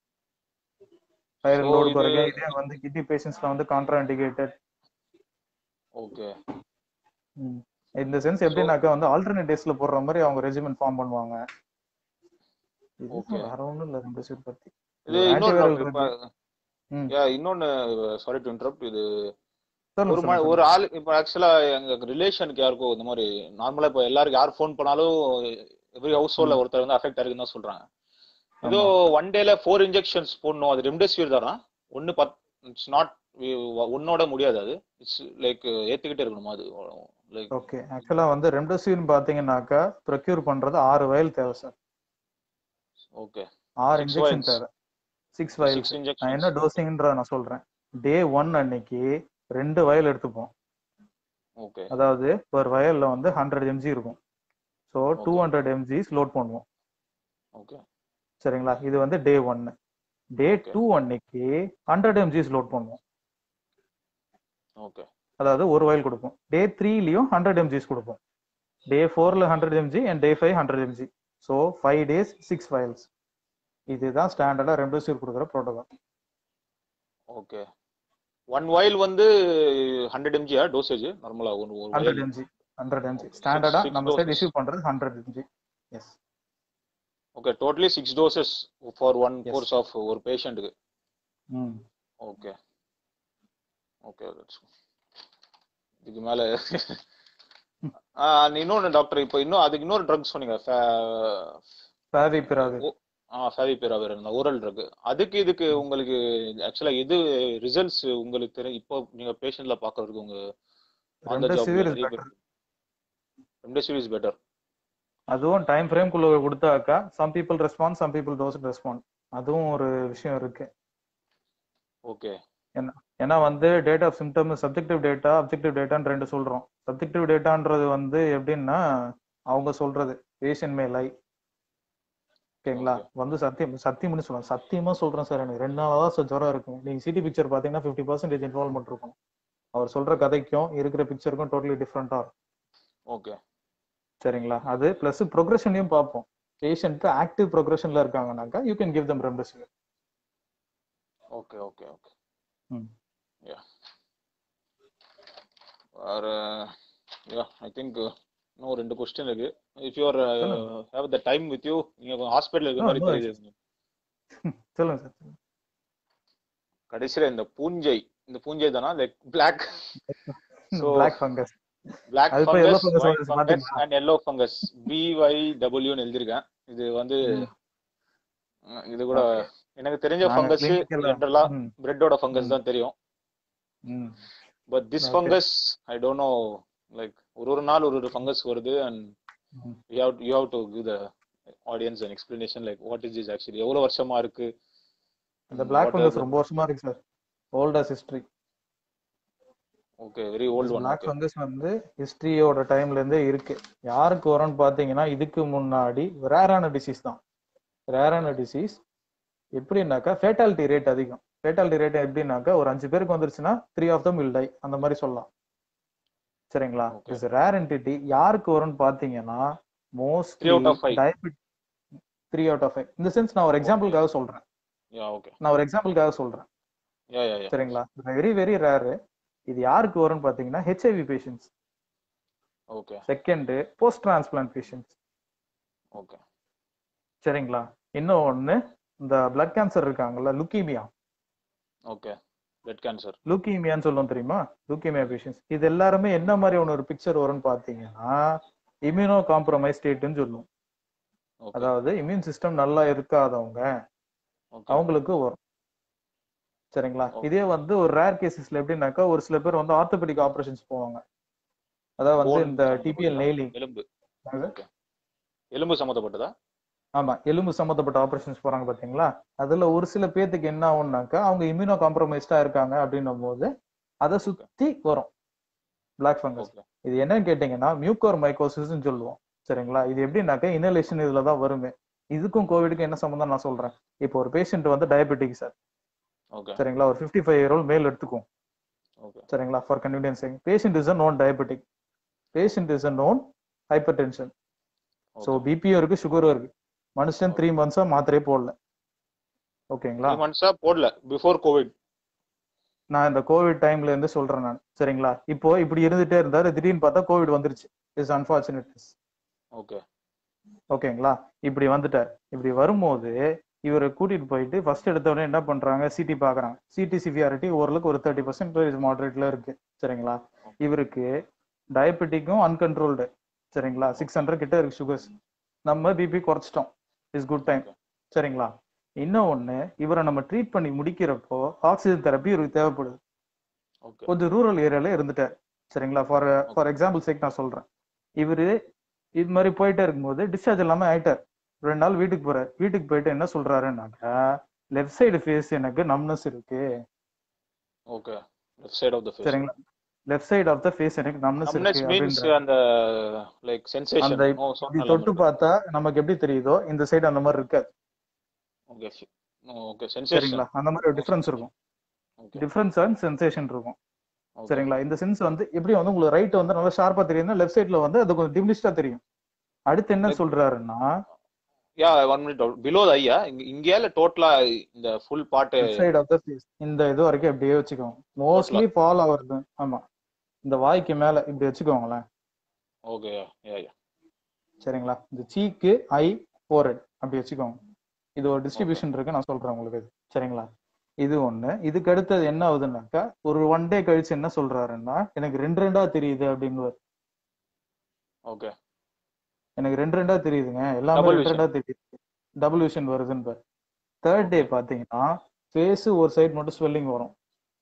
fire So, load இது- குறைக்க இதே வந்து கிட்னி பேஷண்ட்ஸ்ல வந்து கான்ட்ரா இண்டிகேட்டட் ஓகே இந்த சென்ஸ் எப்படின்னாக்கா வந்து ஆல்டர்னேட் டேஸ்ல போடுற மாதிரி அவங்க ரெஜிமெண்ட் ஃபார்ம் பண்ணுவாங்க இது Okay. வேற ஒண்ணும் இல்ல ரெம்டெசிவிர் பத்தி இது இது இன்னொன்னு antiviral இப்ப ம். yeah, இன்னொன்னு சாரி டு இன்டரப்ட் இது சொல்லுங்க, ஒரு சொல்லுங்க, ம- ஒரு ஆள் இப்ப ஆக்சுவலா எங்க ரிலேஷனுக்கு யாருக்கும் இந்த மாதிரி நார்மலா இப்ப எல்லாருக்கும் யார் ஃபோன் பண்ணாலும் எவ்ரி ஹவுஸ் ஹோல்ட்ல ஒருத்தர் வந்து அஃபெக்ட் ஆயிருக்குன்னு தான் சொல்றாங்க ஏதோ ஒன் டேல ஃபோர் இன்ஜெக்ஷன்ஸ் போடணும் அது ரெம்டெசிவிர் தானா ஒன்னு பத் இட்ஸ் நாட் ஒன்னோட முடியாது அது இட்ஸ் லைக் ஏத்துக்கிட்டே இருக்கணுமா அது லைக் ஓகே ஆக்சுவலா வந்து ரெம்டெசிவிர் பாத்தீங்கன்னாக்கா ப்ரொக்யூர் பண்றது ஆறு வயல் தேவை சார் ஓகே ஆறு Six இன்ஜெக்ஷன் vials. தேவை சிக்ஸ் வயல் சிக்ஸ் நான் என்ன இன்ஜெக்ஷன் டோசிங்ன்ற நான் சொல்றேன் டே ஒன் அன்னைக்கு ரெண்டு வயல் எடுத்துப்போம் ஓகே அதாவது ஒரு வயல்ல வந்து ஹண்ட்ரட் எம்ஜி இருக்கும் so two Okay. Hundred mgs load பண்ணுவோம் ஓகே சரிங்களா இது வந்து டே ஒன்னு டே Okay. டூ அன்னைக்கு ஹண்ட்ரட் எம்ஜிஸ் லோட் பண்ணுவோம் ஓகே அதாவது ஒரு வயல் கொடுப்போம் டே த்ரீலயும் ஹண்ட்ரட் எம்ஜிஸ் கொடுப்போம் டே ஃபோர்ல hundred mg and day five hundred mg so five days six vials இதுதான் ஸ்டாண்டர்டா ரெம்டெசிவிர் கொடுக்குற ப்ரோட்டோகால் ஓகே ஒன் வயல் வந்து ஹண்ட்ரட் எம்ஜியா டோசேஜ் நார்மலா ஒரு ஒரு hundred vial. Mg hundred mg Six- ஸ்டாண்டர்டா six நம்ம சைடு doses. இஷ்யூ பண்றது hundred mg yes okay totally six doses for one Yes. Course of ஒரு பேஷண்ட்டுக்கு ம் ஓகே ஓகே இதுக்கு மேல ஆ, இன்னொன்னு டாக்டர் இப்போ இன்னும் அதுக்கு இன்னொரு ட்ரக் சொன்னீங்க பாவி பிராவி ஃபேவிபிராவிர் இருந்தா ஓரல் ட்ரக் அதுக்கு இதுக்கு உங்களுக்கு ஆக்சுவலா எது ரிசல்ட்ஸ் உங்களுக்கு தெரியும் இப்போ நீங்க பேஷண்ட்ல பாக்குறதுக்கு உங்க on the remdesivir job is better remdesivir is better அதுவும் டைம் ஃப்ரேம்குள்ள கொடுத்தாக்கா some people respond some people டோஸ் ரெஸ்பாண்ட் அதுவும் ஒரு விஷயம் இருக்கு ஓகே ஏன்னா வந்து date of symptom subjective data objective டேட்டான்னு ரெண்டு சொல்றோம் சப்ஜெக்டிவ் டேட்டான்றது வந்து எப்படின்னா அவங்க சொல்றது பேஷன் மே லை ஓகேங்களா Okay. வந்து சத்தியம் சத்தியம்னு சொல்லுவாங்க சத்தியமா சொல்றேன் சார் எனக்கு ரெண்டு நாளா தான் சார் ஜுரம் இருக்கும் நீங்க சிடி பிக்சர் பாத்தீங்கன்னா ஃபிஃப்டி பர்சன்டேஜ் இன்வால்மெண்ட் இருக்கும் அவர் சொல்ற கதைக்கும் இருக்கிற பிக்சருக்கும் டோட்டலி டிஃப்ரெண்டா இருக்கும் ஓகே சரிங்களா அது பிளஸ் ப்ரொக்ரெஷனையும் பார்ப்போம் பேஷண்ட் ஆக்டிவ் ப்ரொக்ரெஷன்ல இருக்காங்கனாக்கா you can give them remdesivir okay okay okay ம். யா வேற யா ஐ திங்க் இன்னும் ரெண்டு கொஸ்டின் இருக்கு if you are have the time with you நீங்க ஹாஸ்பிட்டல் இருக்கிற No, மாதிரி no தெரியுது சொல்லுங்க சார் கடைசியில இந்த பூஞ்சை இந்த பூஞ்சை தானா like black So- black fungus black அது இப்ப yellow ஃபங்கஸ் fungus ஒயிட் வந்துச்சு ஃபங்கஸ் பாத்தீங்களா? அண்ட் எல்லோ ஃபங்கஸ் பிஒய் டபிள்யூன்னு எழுதிருக்கேன் இது வந்து ம். அஹ், இது கூட Okay. எனக்கு தெரிஞ்ச நாங்க ஃபங்கஸ் clinical- ஜென்ரலா ம், பிரெட்டோட ம். ஃபங்கஸ் தான் தெரியும் ம். But this Okay. Fungus I don't know like ஒரு ஒரு நாள் ஒரு ஒரு ஃபங்கஸ் வருது அண்ட் ம். You how you have to give the audience and explanation like what is this actually எவ்வளவு வருஷமா இருக்கு இந்த பிளாக் ஃபங்கஸ் ரொம்ப வருஷமா இருக்கு sir oldest history okay very old one black okay fungus வந்து ஹிஸ்டரியோட டைம்ல இருந்தே இருக்கு யாருக்கு வரும்னு பாத்தீங்கன்னா இதுக்கு முன்னாடி ரேரான டிசீஸ் தான் ரேரான டிசீஸ் எப்படின்னாக்கா ஃபேட்டாலிட்டி ரேட் அதிகம் ஃபேட்டாலிட்டி ரேட் எப்படின்னாக்கா ஒரு அஞ்சு பேருக்கு வந்துருச்சுன்னா three of them will die அந்த மாதிரி சொல்லலாம் சரிங்களா Okay. இட்ஸ் ரேர் என்டிட்டி யாருக்கு வரும்னு பாத்தீங்கன்னா most Three out of five. Diabetes three out of five இந்த சென்ஸ் நான் ஒரு எக்ஸாம்பிளுக்காக சொல்றேன் யா ஓகே நான் ஒரு எக்ஸாம்பிளுக்காக சொல்றேன் யா யா யா சரிங்களா வெரி வெரி ரேரு இது யாருக்கு வரும்னு பாத்தீங்கன்னா HIV patients okay second post transplant patients okay சரிங்களா இன்னும் ஒண்ணு இந்த பிளட் கேன்சர் இருக்காங்கல்ல லுக்கீமியா ஓகே பிளட் கேன்சர் லுக்கீமியான்னு சொல்லுவோம் தெரியுமா லுக்கீமியா பேஷண்ட்ஸ் இது எல்லாருமே என்ன மாதிரி ஒன்று ஒரு பிக்சர் வரும்னு பாத்தீங்கன்னா இம்யூனோ காம்ப்ரமைஸ் ஸ்டேட்னு சொல்லுவோம் ஓகே அதாவது இம்யூன் சிஸ்டம் நல்லா இருக்காதவங்க ஓகே அவங்களுக்கு வரும் சரிங்களா Okay. இதே வந்து ஒரு ரேர் கேசஸ்ல எப்படின்னாக்கா ஒரு சில பேர் வந்து ஆர்த்தோபெடிக் ஆபரேஷன்ஸ் போவாங்க அதாவது வந்து Bone இந்த சம்மந்தப்பட்டதா? டிபிஎல் நெய்லிங் எலும்பு அது? ஓகே எலும்பு சம்மந்தப்பட்டதா ஆமா எலும்பு சம்பந்தப்பட்ட ஆபரேஷன்ஸ் போறாங்க பாத்தீங்களா அதுல ஒரு சில பேர்த்துக்கு என்ன ஆகும்னாக்கா அவங்க இம்யூனோ காம்ப்ரமைஸ்டா இருக்காங்க அப்படின்னும் போது அதை சுத்தி வரும் பிளாக் ஃபங்கஸ் ஓகே இது என்னன்னு கேட்டீங்கன்னா மியூக்கோர் மைக்கோசிஸ்னு சொல்லுவோம் சரிங்களா இது எப்படின்னாக்கா இனலேஷன் இதுல தான் வருமே இதுக்கும் கோவிடுக்கும் என்ன சம்பந்தம் நான் சொல்றேன் இப்போ ஒரு பேஷண்ட் வந்து டயபெட்டிக் சார் ஓகே சரிங்களா ஒரு ஃபிஃப்டி ஃபைவ் இயர் ஓல்ட் மேல் எடுத்துக்கும் ஓகே சரிங்களா for convenience patient is a known diabetic patient is a known hypertension so பிபியும் இருக்கு சுகரும் இருக்கு மனுஷன் த்ரீ மந்த்ஸா மாத்திரையே போடல ஓகேங்களா த்ரீ மந்த்ஸா போடல பிஃபோர் கோவிட் நான் இந்த கோவிட் டைம்ல இருந்து சொல்றேன் நான் சரிங்களா இப்போ இப்படி இருந்துட்டே இருந்தாரு திடீர்னு பார்த்தா கோவிட் வந்துருச்சு இஸ் அன்பார்ச்சுனேட் ஓகே ஓகேங்களா இப்படி வந்துட்டார் இப்படி வரும்போது இவரை கூட்டிட்டு போயிட்டு ஃபர்ஸ்ட் எடுத்த உடனே என்ன பண்றாங்க சிடி பாக்குறாங்க சிடி சிவியாரிட்டி ஓரளவுக்கு ஒரு தேர்ட்டி பர்சன்டேஜ் மாடரேட்ல இருக்கு சரிங்களா இவருக்கு டயபெட்டிக்கும் அன்கன்ட்ரோல்டு சரிங்களா சிக்ஸ் ஹண்ட்ரட் கிட்ட இருக்கு சுகர்ஸ் நம்ம பிபி குறைச்சிட்டோம் இஸ் குட் டைம் சரிங்களா இன்னும் ஒண்ணு இவரை நம்ம ட்ரீட் பண்ணி முடிக்கிறப்போ ஆக்சிஜன் தெரப்பி இவருக்கு தேவைப்படுது ஓகே கொஞ்சம் ரூரல் ஏரியால இருந்துட்டார் சரிங்களா ஃபார் ஃபார் எக்ஸாம்பிள் சேக் நான் சொல்றேன் இவரு இது மாதிரி போயிட்டே இருக்கும்போது டிஸ்சார்ஜ் இல்லாம ஆயிட்டார் ரெண்டு நாள் வீட்டுக்கு போறாரு வீட்டுக்கு போயிட்டு என்ன சொல்றாருன்னாக்கா லெஃப்ட் சைடு ஃபேஸ் எனக்கு நம்னஸ் இருக்கு okay left side of the face சரிங்களா left side of the face எனக்கு நம்னஸ் நம்னஸ் இருக்கு மீன்ஸ் அப்படின்ற அந்த லைக் சென்சேஷன் அந்த ஓ இப்படி தொட்டு சொன்னல பார்த்தா நமக்கு எப்படி தெரியுதோ இந்த சைடு அந்த மாதிரி இருக்காது ஓகே ஓகே சென்சேஷன் சரிங்களா அந்த மாதிரி ஒரு டிஃபரன்ஸ் இருக்கும் ஓகே டிஃபரன்ஸ் அண்ட் சென்சேஷன் இருக்கும் ஓகே சரிங்களா இந்த சென்ஸ் வந்து எப்படி வந்து உங்களுக்கு ரைட் வந்து நல்லா ஷார்ப்பா தெரியுதுன்னா லெஃப்ட் சைடுல வந்து அது கொஞ்சம் டிமினிஷ்டா தெரியும் அடுத்து என்ன Like- சொல்றாருன்னா yeah one minute below the ஐயா இங்க இல்ல டோட்டலா இந்த full part side of the face இந்த இது வரைக்கும் அப்படியே வச்சுக்கோங்க மோஸ்ட்லி ஃபால் ஆகுறது ஆமா இந்த வாய்க்கு மேல இப்படி வச்சுக்கோங்களேன் ஓகே யா யா யா சரிங்களா இந்த சீக்கு ஐ ஃபோர்ஹெட் அப்படி வச்சுக்கோங்க இது ஒரு டிஸ்ட்ரிபியூஷன் இருக்கு நான் சொல்றேன் உங்களுக்கு இது சரிங்களா இது ஒண்ணு இதுக்கு அடுத்தது என்ன ஆகுதுன்னாக்கா ஒரு ஒன் டே கழிச்சு என்ன சொல்றாருன்னா எனக்கு ரெண்டு ரெண்டா தெரியுது அப்படின்னு ஓகே எனக்கு ரெண்டு ரெண்டா தெரியுதுங்க எல்லாமே Double ரெண்டு vision. ரெண்டா தெரியுது டபுள் விஷன் வருதுன்னு தேர்ட் டே பாத்தீங்கன்னா ஃபேஸ் ஒரு சைடு மட்டும் ஸ்வெல்லிங் வரும்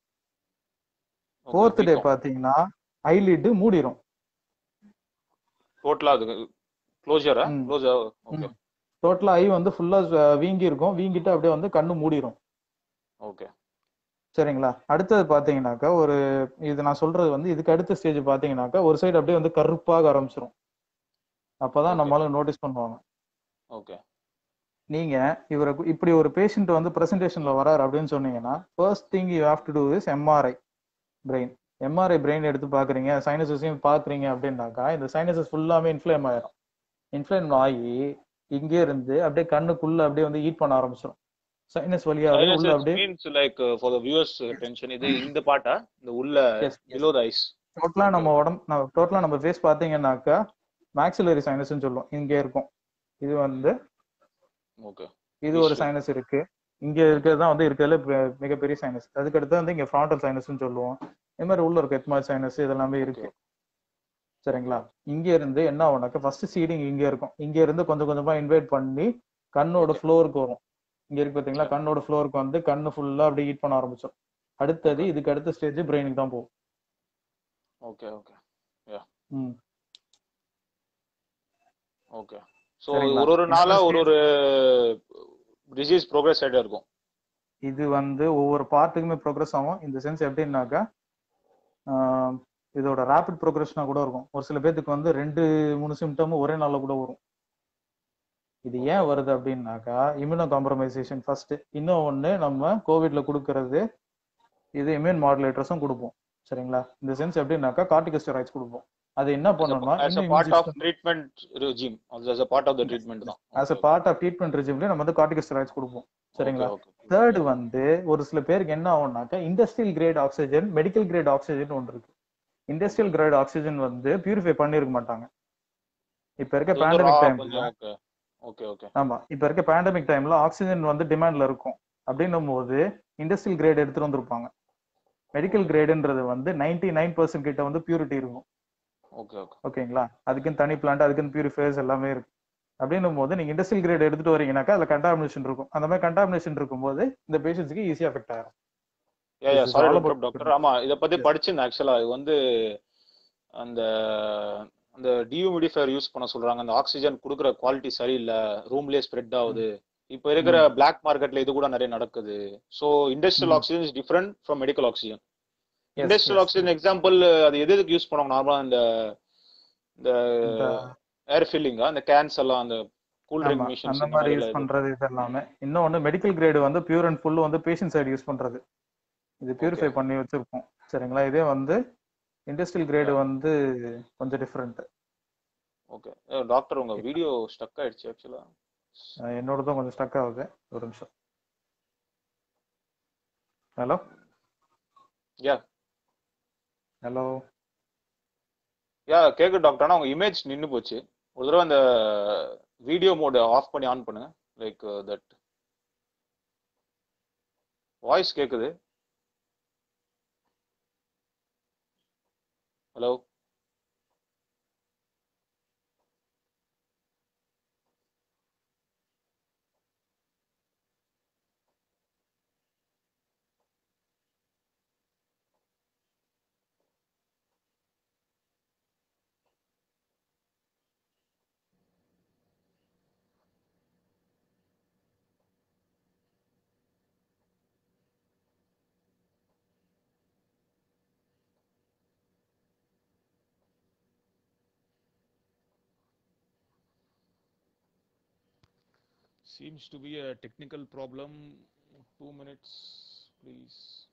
ஃபோர்த் டே பாத்தீங்கன்னா ஐலிட் மூடிரும் டோட்டலா அது க்ளோஷரா ம். க்ளோஸ் ஓகே டோட்டலா ஐ வந்து ஃபுல்லா வீங்கி இருக்கும் வீங்கிட்டு அப்படியே வந்து கண்ணு மூடிரும் ஓகே சரிங்களா அடுத்தது பாத்தீங்கன்னாக்கா ஒரு இது நான் சொல்றது வந்து இதுக்கு அடுத்த ஸ்டேஜ் பாத்தீங்கன்னாக்கா ஒரு சைடு அப்படியே வந்து கருப்பாக ஆரம்பிச்சிரும் அப்பதான் Okay. நம்மளால நோட்டீஸ் பண்ணுவாங்க ஓகே நீங்க இவரை கு- இப்படி ஒரு பேஷண்ட் வந்து பிரசன்டேஷன்ல வராரு அப்படின்னு சொன்னீங்கன்னா first thing you have to do is MRI brain MRI brain எடுத்து பாக்குறீங்க சைனசஸையும் பாக்குறீங்க அப்படின்னாக்கா இந்த சைனசஸ் ஃபுல்லாமே இன்ஃப்ளேம் ஆயிரும் இன்ஃப்ளேம் ஆகி இங்கே இருந்து அப்படியே கண்ணுக்குள்ள அப்படியே வந்து ஈட் பண்ண ஆரம்பிச்சிடும் சைனஸ் வழியாவே உள்ள அப்படியே means like for the viewers tension இது இந்த பார்ட்டா இந்த உள்ள Yes, yes. Below the eyes டோட்டலா நம்ம உடம்பு டோட்டலா நம்ம ஃபேஸ் பாத்தீங்கன்னாக்கா மேக்ஸிலரி சைனஸ்னு சொல்லுவோம் இங்க இருக்கும் இது வந்து ஓகே இது ஒரு Issue. சைனஸ் இருக்கு இங்க இருக்கிறது தான் வந்து இருக்கிறதுல பெ- மிகப்பெரிய சைனஸ் அதுக்கு அடுத்து வந்து இங்க ஃப்ராண்டல் சைனஸ்னு சொல்லுவோம் இது மாதிரி உள்ள இருக்க எத்மால் சைனஸ் இதெல்லாமே இருக்கு சரிங்களா இங்க இருந்து என்ன ஆகும்னாக்கா ஃபர்ஸ்ட் சீடிங் இங்க இருக்கும் இங்க இருந்து கொஞ்சம் கொஞ்சமா இன்வைட் பண்ணி கண்ணோட ஃப்ளோருக்கு வரும் இங்க இருக்கு பாத்தீங்களா கண்ணோட ஃப்ளோருக்கு வந்து கண்ணு ஃபுல்லா அப்படியே ஹீட் பண்ண ஆரம்பிச்சோம் அடுத்தது இதுக்கு அடுத்த ஸ்டேஜ் பிரெயினுக்கு தான் போகும் ஓகே ஓகே ம். ஓகே ஸோ சரிங்களா? ஒரு ஒரு நாளா Industrial- ஒரு ஒரு டிசீஸ் ப்ரோக்ரஸ் ஆகிட்டே இருக்கும் இது வந்து ஒவ்வொரு பார்ட்டுக்குமே ப்ரோக்ரஸ் ஆகும் இந்த சென்ஸ் எப்படின்னாக்கா ஆஹ் இதோட ரேபிட் ப்ரோக்ரஷனா கூட இருக்கும் ஒரு சில பேத்துக்கு வந்து ரெண்டு மூணு சிம்டமும் ஒரே நாள்ல கூட வரும் இது ஏன் வருது அப்படின்னாக்கா இம்யூனோ காம்ப்ரமைசேஷன் ஃபர்ஸ்ட் இன்னும் ஒன்று நம்ம கோவிட்ல கொடுக்கறது இது இம்யூன் மாடுலேட்டர்ஸும் கொடுப்போம் சரிங்களா இந்த சென்ஸ் எப்படின்னாக்கா கார்டிகோஸ்டராய்ட்ஸ் கொடுப்போம் அது என்ன பண்ணணும்னா as a part of treatment regime as a part of the treatment தான் as a part of treatment ரெஜிம்ல நம்ம வந்து கார்டிகோஸ்டராய்ட்ஸ் கொடுப்போம் சரிங்களா ஓகே தேர்ட் வந்து ஒரு சில பேருக்கு என்ன ஆகும்னாக்கா industrial grade oxygen medical grade oxygen ஒன்று இருக்கு இண்டஸ்ட்ரியல் கிரேட் ஆக்சிஜன் வந்து பியூரிஃபை பண்ணிருக்க மாட்டாங்க இப்ப இருக்க பேண்டமிக் டைம்ல ஓகே ஓகே ஓகே ஆமா இப்ப இருக்க பேண்டமிக் டைம்ல ஆக்சிஜன் வந்து டிமாண்ட்ல இருக்கும் அப்படின்னும் போது இண்டஸ்ட்ரியல் கிரேட் எடுத்துட்டு வந்திருப்பாங்க மெடிக்கல் கிரேடுன்றது வந்து நைன்டி நைன் பர்சன்ட் கிட்ட வந்து பியூரிட்டி இருக்கும் ஓகே ஓகே ஓகேங்களா அதுக்குன்னு தனி பிளான்ட் அதுக்குன்னு பியூரிஃபையர்ஸ் எல்லாமே இருக்கு அப்படின்னும் போது நீங்க இண்டஸ்ட்ரியல் கிரேட் எடுத்துட்டு வரீங்கன்னாக்கா அதுல கண்டாமினேஷன் இருக்கும் அந்த மாதிரி கண்டாமினேஷன் இருக்கும்போது இந்த பேஷண்ட்ஸ்க்கு ஈஸியா அஃபெக்ட் ஆகும் yeah yeah This is sorry all about doctor ஆமா இத பத்தி Yeah. படிச்சிருந்தேன் ஆக்சுவலா இது வந்து அந்த அந்த டியூமிடிஃபையர் யூஸ் பண்ண சொல்றாங்க அந்த ஆக்சிஜன் கொடுக்குற குவாலிட்டி சரியில்லை ரூம்லயே ஸ்ப்ரெட் ஆகுது இப்ப இருக்கிற பிளாக் மார்க்கெட்ல இது கூட நிறைய நடக்குது சோ இண்டஸ்ட்ரியல் ம். Oxygen is different from medical oxygen Yes, industrial yes. Oxygen example அது எது எதுக்கு யூஸ் பண்ணுவாங்க நார்மலா இந்த இந்த இந்த ஏர் ஃபில்லிங்கா அந்த கேன்ஸ் எல்லாம் அந்த கூல் ட்ரிங்க் ஆமா, மிஷின்ஸ் அந்த மாதிரி யூஸ் பண்றது இது எல்லாமே இன்னொன்னு மெடிக்கல் கிரேடு வந்து பியூர் அண்ட் ஃபுல் வந்து பேஷண்ட் சைடு யூஸ் பண்றது இது பியூரிஃபை பண்ணி வச்சிருப்போம் சரிங்களா இதே வந்து இண்டஸ்ட்ரியல் கிரேடு வந்து கொஞ்சம் டிஃப்ரெண்ட் ஓகே டாக்டர் உங்க வீடியோ ஸ்டக் ஆயிடுச்சு ஆக்சுவலா என்னோடதும் கொஞ்சம் ஸ்டக் ஆகுது ஒரு நிமிஷம் ஹலோ யா ஹலோ யா கேக்கு டாக்டர் ஆனா உங்க இமேஜ் நின்னு போச்சு ஒரு தடவை அந்த வீடியோ மோட் ஆஃப் பண்ணி ஆன் பண்ணுங்க லைக் தட் வாய்ஸ் கேக்குது hello Seems to be a technical problem. Two minutes, please.